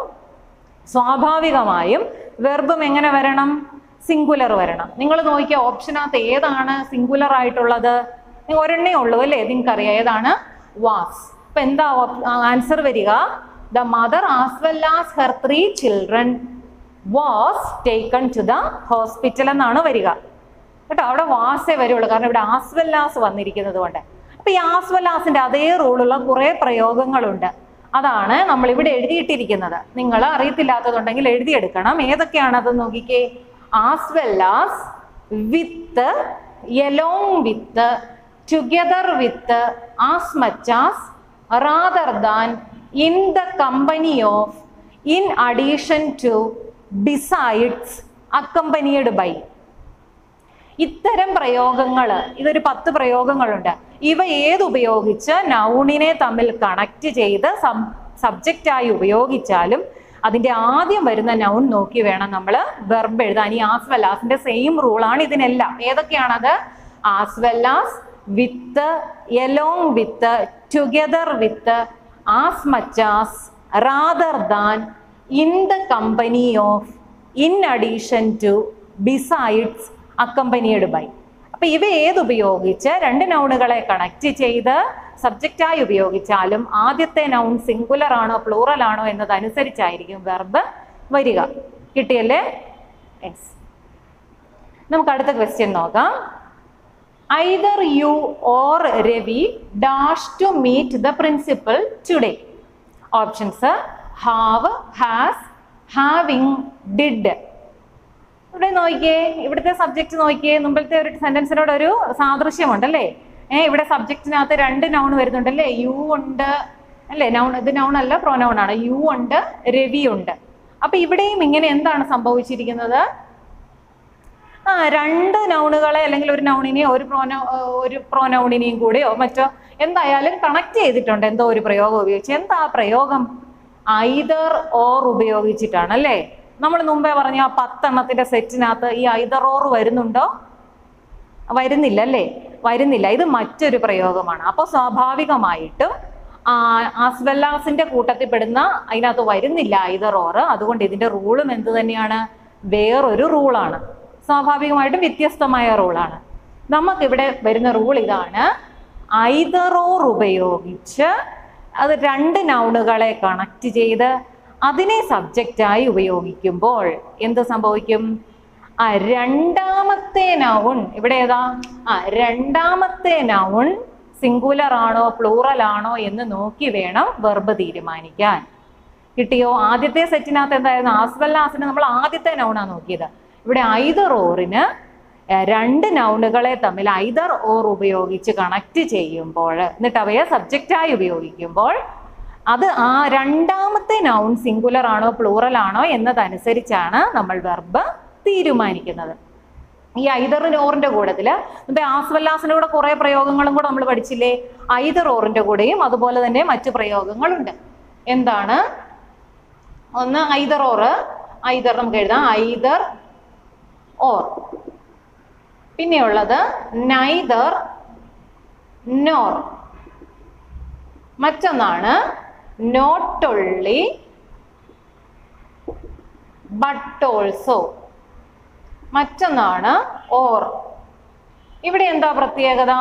A: സ്വാഭാവികമായും വെർബും എങ്ങനെ വരണം സിംഗുലർ വരണം നിങ്ങൾ നോക്കിയ ഓപ്ഷനകത്ത് ഏതാണ് സിംഗുലർ ആയിട്ടുള്ളത് നിങ്ങൾ ഒരെണ്ണേ ഉള്ളൂ അല്ലേ നിങ്ങൾക്കറിയാം ഏതാണ് വാസ് അപ്പൊ എന്താ ആൻസർ വരിക the mother as well as her three children was taken to the hospital എന്നാണ് വരിക കേട്ടോ അവിടെ വാസേ വരുള്ളൂ കാരണം ഇവിടെ ആസ്വല്ലാസ് വന്നിരിക്കുന്നത് കൊണ്ട് അപ്പൊ ഈ ആസ്വല്ലാസിന്റെ അതേ റൂളുള്ള കുറെ പ്രയോഗങ്ങളുണ്ട് അതാണ് നമ്മൾ ഇവിടെ എഴുതിയിട്ടിരിക്കുന്നത് നിങ്ങൾ അറിയത്തില്ലാത്തതുണ്ടെങ്കിൽ എഴുതിയെടുക്കണം ഏതൊക്കെയാണത് നോക്കിക്കേ as well as with along with together with as much as rather than in the company of in addition to besides accompanied by ഇത്തരം പ്രയോഗങ്ങൾ ഇതൊരു പത്ത് പ്രയോഗങ്ങളുണ്ട് ഇവ ഏതുപയോഗിച്ച് നൗണിനെ തമ്മിൽ കണക്ട് ചെയ്ത് സബ്ജക്റ്റായി ഉപയോഗിച്ചാലും അതിന്റെ ആദ്യം വരുന്ന നൗൺ നോക്കി വേണം നമ്മൾ വെർബ് എഴുതാൻ ഈ ആസ് വെൽ ആസിന്റെ സെയിം റൂളാണ് ഇതിനെല്ലാം ഏതൊക്കെയാണത് as well as with along with together with as much as rather than in the company of in addition to besides accompanied by അപ്പൊ ഇവ ഏതുപയോഗിച്ച് രണ്ട് നൗണുകളെ കണക്ട് ചെയ്ത് സബ്ജക്റ്റായി ഉപയോഗിച്ചാലും ആദ്യത്തെ നൗൺ സിംഗുലർ ആണോ പ്ലൂറൽ ആണോ എന്നതനുസരിച്ചായിരിക്കും വെർബ് വരിക കിട്ടിയല്ലേ യെസ് നമുക്ക് അടുത്ത ക്വസ്റ്റ്യൻ നോക്കാം either you or Ravi dash to meet the principal today options have has having did ഇവിടെ നോക്കിയേ ഇവിടുത്തെ സബ്ജക്റ്റ് നോക്കിയേ മുമ്പത്തെ ഒരു സെന്റൻസിനോട് ഒരു സാദൃശ്യമുണ്ടല്ലേ ഏഹ് ഇവിടെ സബ്ജക്റ്റിനകത്ത് രണ്ട് നൗൺ വരുന്നുണ്ടല്ലേ യു ഉണ്ട് അല്ലേ നൗൺ ഇത് നൗൺ അല്ല പ്രൊനൗൺ ആണ് യു ഉണ്ട് രവി ഉണ്ട് അപ്പൊ ഇവിടെയും ഇങ്ങനെ എന്താണ് സംഭവിച്ചിരിക്കുന്നത് ആ രണ്ട് നൗണുകളെ അല്ലെങ്കിൽ ഒരു നൗണിനെയോ ഒരു പ്രോനൗ ഒരു പ്രോനൗണിനെയും കൂടെയോ മറ്റോ എന്തായാലും കണക്ട് ചെയ്തിട്ടുണ്ട് എന്തോ ഒരു പ്രയോഗം ഉപയോഗിച്ച് എന്താ ആ പ്രയോഗം ഐദർ ഓർ ഉപയോഗിച്ചിട്ടാണ് അല്ലേ നമ്മൾ മുമ്പേ പറഞ്ഞ ആ പത്തെണ്ണത്തിന്റെ സെറ്റിനകത്ത് ഈ ഐദർ ഓർ വരുന്നുണ്ടോ വരുന്നില്ല അല്ലേ വരുന്നില്ല ഇത് മറ്റൊരു പ്രയോഗമാണ് അപ്പോൾ സ്വാഭാവികമായിട്ടും ആസ്വെല്ലാസിന്റെ കൂട്ടത്തിൽ പെടുന്ന അതിനകത്ത് വരുന്നില്ല ഐദർ ഓർ അതുകൊണ്ട് ഇതിന്റെ റൂളും എന്ത് തന്നെയാണ് വേറൊരു റൂളാണ് സ്വാഭാവികമായിട്ടും വ്യത്യസ്തമായ റൂളാണ് നമുക്കിവിടെ വരുന്ന റൂൾ ഇതാണ് ഐദർ ഓർ ഉപയോഗിച്ച് അത് രണ്ട് നൗണുകളെ കണക്ട് ചെയ്ത് അതിനെ സബ്ജക്റ്റായി ഉപയോഗിക്കുമ്പോൾ എന്ത് സംഭവിക്കും ആ രണ്ടാമത്തെ നൗൺ ഇവിടെ ഏതാ ആ രണ്ടാമത്തെ നൗൺ സിംഗുലർ ആണോ പ്ലൂറൽ ആണോ എന്ന് നോക്കി വേണം വെർബ് തീരുമാനിക്കാൻ കിട്ടിയോ ആദ്യത്തെ സെറ്റിനകത്ത് എന്തായിരുന്നു ആസ്വല്ലാസിന് നമ്മൾ ആദ്യത്തെ നൗണാണ് നോക്കിയത് ഇവിടെ ഐദർ ഓറിന് രണ്ട് നൗണുകളെ തമ്മിൽ ഐദർ ഓർ ഉപയോഗിച്ച് കണക്ട് ചെയ്യുമ്പോൾ എന്നിട്ട് അവയെ സബ്ജക്റ്റായി ഉപയോഗിക്കുമ്പോൾ അത് ആ രണ്ടാമത്തെ നൗൺ സിംഗുലർ ആണോ പ്ലൂറൽ ആണോ എന്നതനുസരിച്ചാണ് നമ്മൾ വെർബ് തീരുമാനിക്കുന്നത് ഈ ഐദർ ഓറിന്റെ കൂട്ടത്തില് ഇപ്പൊ ആസ്വല്ലാസിന്റെ കൂടെ കുറെ പ്രയോഗങ്ങളും കൂടെ നമ്മൾ പഠിച്ചില്ലേ ഐദർ ഓറിന്റെ കൂടെയും അതുപോലെ തന്നെ മറ്റു പ്രയോഗങ്ങളുണ്ട് എന്താണ് ഒന്ന് ഐദർ ഓർ ഐദർ നമുക്ക് എഴുതാം ഐദർ ഓർ പിന്നെയുള്ളത് നൈദർ നോർ മറ്റൊന്നാണ് നോട്ട് ഒള്ളി ബട്ട് ഓൾസോ മറ്റൊന്നാണ് ഓർ ഇവിടെ എന്താ പ്രത്യേകത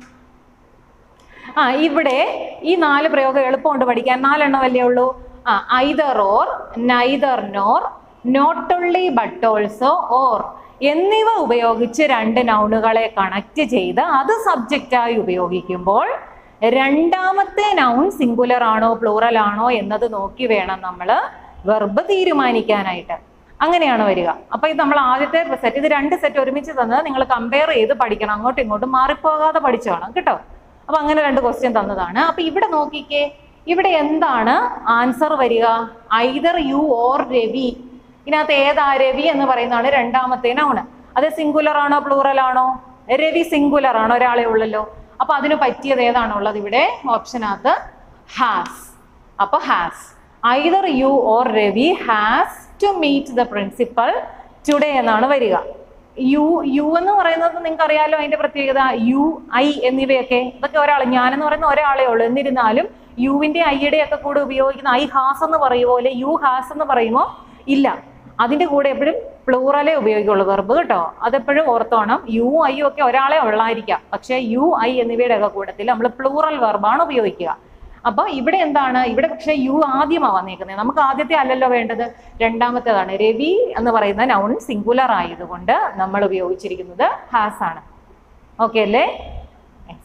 A: ആ ഇവിടെ ഈ നാല് പ്രയോഗം എളുപ്പമുണ്ട് പഠിക്കാൻ നാലെണ്ണം അല്ലേ ഉള്ളൂ ആ either or neither nor not only but also or എന്നിവ ഉപയോഗിച്ച് രണ്ട് നൗണുകളെ കണക്ട് ചെയ്ത് അത് സബ്ജക്റ്റായി ഉപയോഗിക്കുമ്പോൾ രണ്ടാമത്തെ നൗൺ സിംഗുലർ ആണോ പ്ലൂറൽ ആണോ എന്നത് നോക്കി വേണം നമ്മൾ വെർബ് തീരുമാനിക്കാനായിട്ട് അങ്ങനെയാണ് വരിക അപ്പൊ ഇത് നമ്മൾ ആദ്യത്തെ സെറ്റ് ഇത് രണ്ട് സെറ്റ് ഒരുമിച്ച് തന്നത് നിങ്ങൾ കമ്പയർ ചെയ്ത് പഠിക്കണം അങ്ങോട്ടും ഇങ്ങോട്ടും മാറിപ്പോകാതെ പഠിച്ചു വേണം കേട്ടോ അപ്പൊ അങ്ങനെ രണ്ട് ക്വസ്റ്റ്യൻ തന്നതാണ് അപ്പൊ ഇവിടെ നോക്കിക്കേ ഇവിടെ എന്താണ് ആൻസർ വരിക ഐദർ യു ഓർ രവി ഇതിനകത്ത് ഏതാ രവി എന്ന് പറയുന്നതാണ് രണ്ടാമത്തെ നൗണ് അത് സിംഗുലർ ആണോ പ്ലൂറൽ ആണോ രവി സിംഗുലർ ആണോ ഒരാളെ ഉള്ളല്ലോ അപ്പൊ അതിന് പറ്റിയത് ഏതാണോ ഉള്ളത് ഇവിടെ ഓപ്ഷനകത്ത് ഹാസ് അപ്പൊ has either you or Ravi has to meet the principal today എന്നാണ് വരിക യു യു എന്ന് പറയുന്നത് നിങ്ങൾക്ക് അറിയാലോ അതിന്റെ പ്രത്യേകത യു ഐ എന്നിവയൊക്കെ ഇതൊക്കെ ഒരാൾ ഞാനെന്ന് പറയുന്ന ഒരാളെ ഉള്ളൂ എന്നിരുന്നാലും യുവിന്റെ ഐയുടെ ഒക്കെ കൂടെ ഉപയോഗിക്കുന്ന ഐ ഹാസ് എന്ന് പറയുമോ അല്ലെ യു ഹാസ് എന്ന് പറയുമോ ഇല്ല അതിന്റെ കൂടെ എപ്പോഴും പ്ലൂറലേ ഉപയോഗിക്കുള്ളൂ വെർബ് കേട്ടോ അതെപ്പോഴും ഓർത്തോണം യു ഐ ഒക്കെ ഒരാളെ ഉള്ളായിരിക്കാം പക്ഷേ യു ഐ എന്നിവയുടെ ഒക്കെ കൂട്ടത്തിൽ നമ്മൾ പ്ലൂറൽ വെർബാണ് ഉപയോഗിക്കുക അപ്പൊ ഇവിടെ എന്താണ് ഇവിടെ പക്ഷെ യു ആദ്യമാ വന്നേക്കുന്നത് നമുക്ക് ആദ്യത്തെ അല്ലല്ലോ വേണ്ടത് രണ്ടാമത്തേതാണ് രവി എന്ന് പറയുന്ന നൗൺ സിംഗുലർ ആയതുകൊണ്ട് നമ്മൾ ഉപയോഗിച്ചിരിക്കുന്നത് ഹാസ് ആണ് ഓക്കെ അല്ലേ Yes.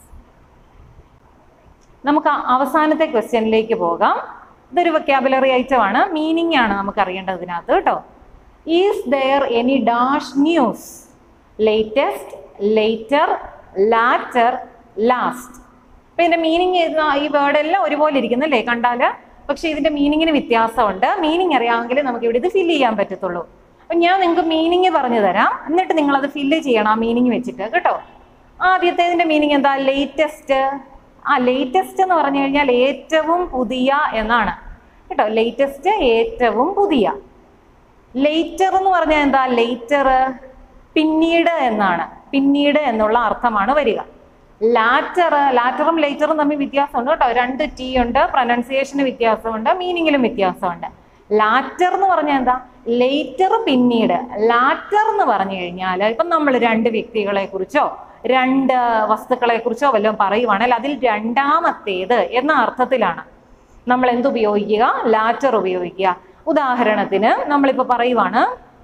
A: നമുക്ക് ആ അവസാനത്തെ ക്വസ്റ്റ്യനിലേക്ക് പോകാം ഇതൊരു വൊക്കാബുലറി ഐറ്റം ആണ് മീനിങ് ആണ് നമുക്ക് അറിയേണ്ടത് ഇതിനകത്ത് കേട്ടോ is there any dash news latest later latter last അപ്പൊ ഇതിന്റെ മീനിങ് ഈ വേർഡ് എല്ലാം ഒരുപോലെ ഇരിക്കുന്നല്ലേ കണ്ടാല് പക്ഷെ ഇതിന്റെ മീനിങ്ങിന് വ്യത്യാസമുണ്ട് മീനിങ് അറിയാമെങ്കിൽ നമുക്ക് ഇവിടെ ഇത് ഫില്ല് ചെയ്യാൻ പറ്റത്തുള്ളൂ അപ്പൊ ഞാൻ നിങ്ങൾക്ക് മീനിങ് പറഞ്ഞു തരാം എന്നിട്ട് നിങ്ങൾ അത് ഫില്ല് ചെയ്യണം ആ മീനിങ് വെച്ചിട്ട് കേട്ടോ ആദ്യത്തേതിന്റെ മീനിങ് എന്താ ലേറ്റസ്റ്റ് ആ ലേറ്റസ്റ്റ് എന്ന് പറഞ്ഞു കഴിഞ്ഞാൽ ഏറ്റവും പുതിയ എന്നാണ് കേട്ടോ ലേറ്റസ്റ്റ് ഏറ്റവും പുതിയ ലേറ്റർ എന്ന് പറഞ്ഞാൽ എന്താ ലേറ്റർ പിന്നീട് എന്നാണ് പിന്നീട് എന്നുള്ള അർത്ഥമാണ് വരിക ലാറ്റർ ലാറ്ററും ലേറ്ററും തമ്മിൽ വ്യത്യാസമുണ്ട് കേട്ടോ രണ്ട് ടി ഉണ്ട് പ്രൊനൗൺസിയേഷന് വ്യത്യാസമുണ്ട് മീനിങ്ങിലും വ്യത്യാസമുണ്ട് ലാറ്റർ എന്ന് പറഞ്ഞാൽ എന്താ ലേറ്റർ പിന്നീട് ലാറ്റർ എന്ന് പറഞ്ഞു കഴിഞ്ഞാൽ ഇപ്പം നമ്മൾ രണ്ട് വ്യക്തികളെ കുറിച്ചോ രണ്ട് വസ്തുക്കളെ കുറിച്ചോ വല്ലതും പറയുവാണെങ്കിൽ അതിൽ രണ്ടാമത്തേത് എന്ന അർത്ഥത്തിലാണ് നമ്മൾ എന്ത് ഉപയോഗിക്കുക ലാറ്റർ ഉപയോഗിക്കുക ഉദാഹരണത്തിന് നമ്മളിപ്പോൾ പറയുവാണ്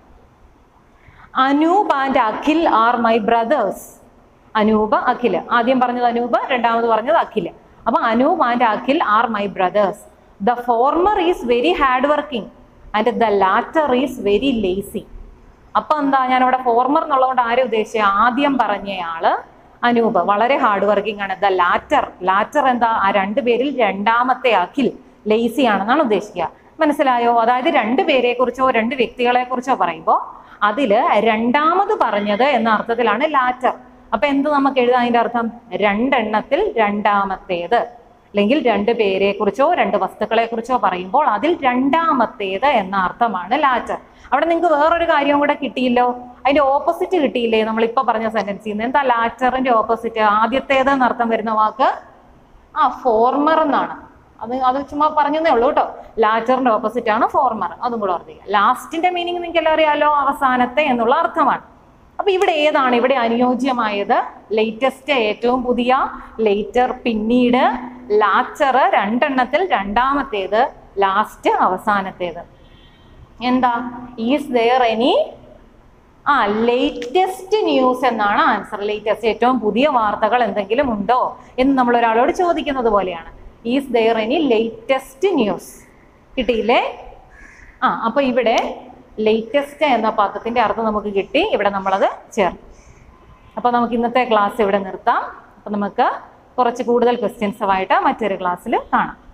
A: Anoop and Akhil are my brothers Anoop Akhil ആദ്യം പറഞ്ഞത് അനൂപ് രണ്ടാമത് പറഞ്ഞത് അഖിൽ അപ്പൊ Anoop and Akhil are my brothers the former is very hard working and the latter is very lazy അപ്പൊ എന്താ ഞാൻ അവിടെ ഫോർമർ എന്നുള്ളതുകൊണ്ട് ആരെ ഉദ്ദേശിച്ച ആദ്യം പറഞ്ഞയാള് അനൂപ് വളരെ ഹാർഡ് വർക്കിംഗ് ആണ് ദ ലാറ്റർ ലാറ്റർ എന്താ ആ രണ്ടു പേരിൽ രണ്ടാമത്തെ അഖിൽ ലേസി ആണെന്നാണ് ഉദ്ദേശിക്കുക മനസ്സിലായോ അതായത് രണ്ട് പേരെ കുറിച്ചോ രണ്ട് വ്യക്തികളെ കുറിച്ചോ പറയുമ്പോൾ അതില് രണ്ടാമത് പറഞ്ഞത് എന്ന അർത്ഥത്തിലാണ് ലാറ്റർ അപ്പൊ എന്ത് നമുക്ക് എഴുതാം അതിന്റെ അർത്ഥം രണ്ടെണ്ണത്തിൽ രണ്ടാമത്തേത് അല്ലെങ്കിൽ രണ്ട് പേരെ കുറിച്ചോ രണ്ട് വസ്തുക്കളെ കുറിച്ചോ പറയുമ്പോൾ അതിൽ രണ്ടാമത്തേത് എന്ന അർത്ഥമാണ് ലാറ്റർ അവിടെ നിങ്ങൾക്ക് വേറൊരു കാര്യവും കൂടെ കിട്ടിയില്ലോ അതിന്റെ ഓപ്പോസിറ്റ് കിട്ടിയില്ലേ നമ്മൾ ഇപ്പൊ പറഞ്ഞ സെന്റൻസിൽ നിന്ന് എന്താ ലാറ്ററിന്റെ ഓപ്പോസിറ്റ് ആദ്യത്തേത് എന്നർത്ഥം വരുന്ന വാക്ക് ആ ഫോർമർ എന്നാണ് അത് അത് ചുമ്മാ പറഞ്ഞതേ ഉള്ളൂ കേട്ടോ ലാറ്ററിന്റെ ഓപ്പോസിറ്റ് ആണ് ഫോർമർ അതും കൂടെ ഓർത്തിക്കുക ലാസ്റ്റിന്റെ മീനിങ് നിങ്ങൾക്ക് എല്ലാം അറിയാലോ അവസാനത്തെ എന്നുള്ള അർത്ഥമാണ് അപ്പൊ ഇവിടെ ഏതാണ് ഇവിടെ അനുയോജ്യമായത് ലേറ്റസ്റ്റ് ഏറ്റവും പുതിയ ലേറ്റർ പിന്നീട് ലാച്ചർ രണ്ടെണ്ണത്തിൽ രണ്ടാമത്തേത് ലാസ്റ്റ് അവസാനത്തേത് എന്താ is there any ah latest news എന്നാണ് ആൻസർ ലേറ്റസ്റ്റ് ഏറ്റവും പുതിയ വാർത്തകൾ എന്തെങ്കിലും ഉണ്ടോ എന്ന് നമ്മൾ ഒരാളോട് ചോദിക്കുന്നത് പോലെയാണ് is there any latest news കിട്ടിയില്ലേ ആ അപ്പൊ ഇവിടെ ലേറ്റസ്റ്റ് എന്ന പദത്തിന്റെ അർത്ഥം നമുക്ക് കിട്ടി ഇവിടെ നമ്മളത് ചേർത്ത് അപ്പൊ നമുക്ക് ഇന്നത്തെ ക്ലാസ് ഇവിടെ നിർത്താം അപ്പൊ നമുക്ക് കുറച്ച് കൂടുതൽ ക്വസ്റ്റ്യൻസുമായിട്ട് മറ്റൊരു ക്ലാസ്സിൽ കാണാം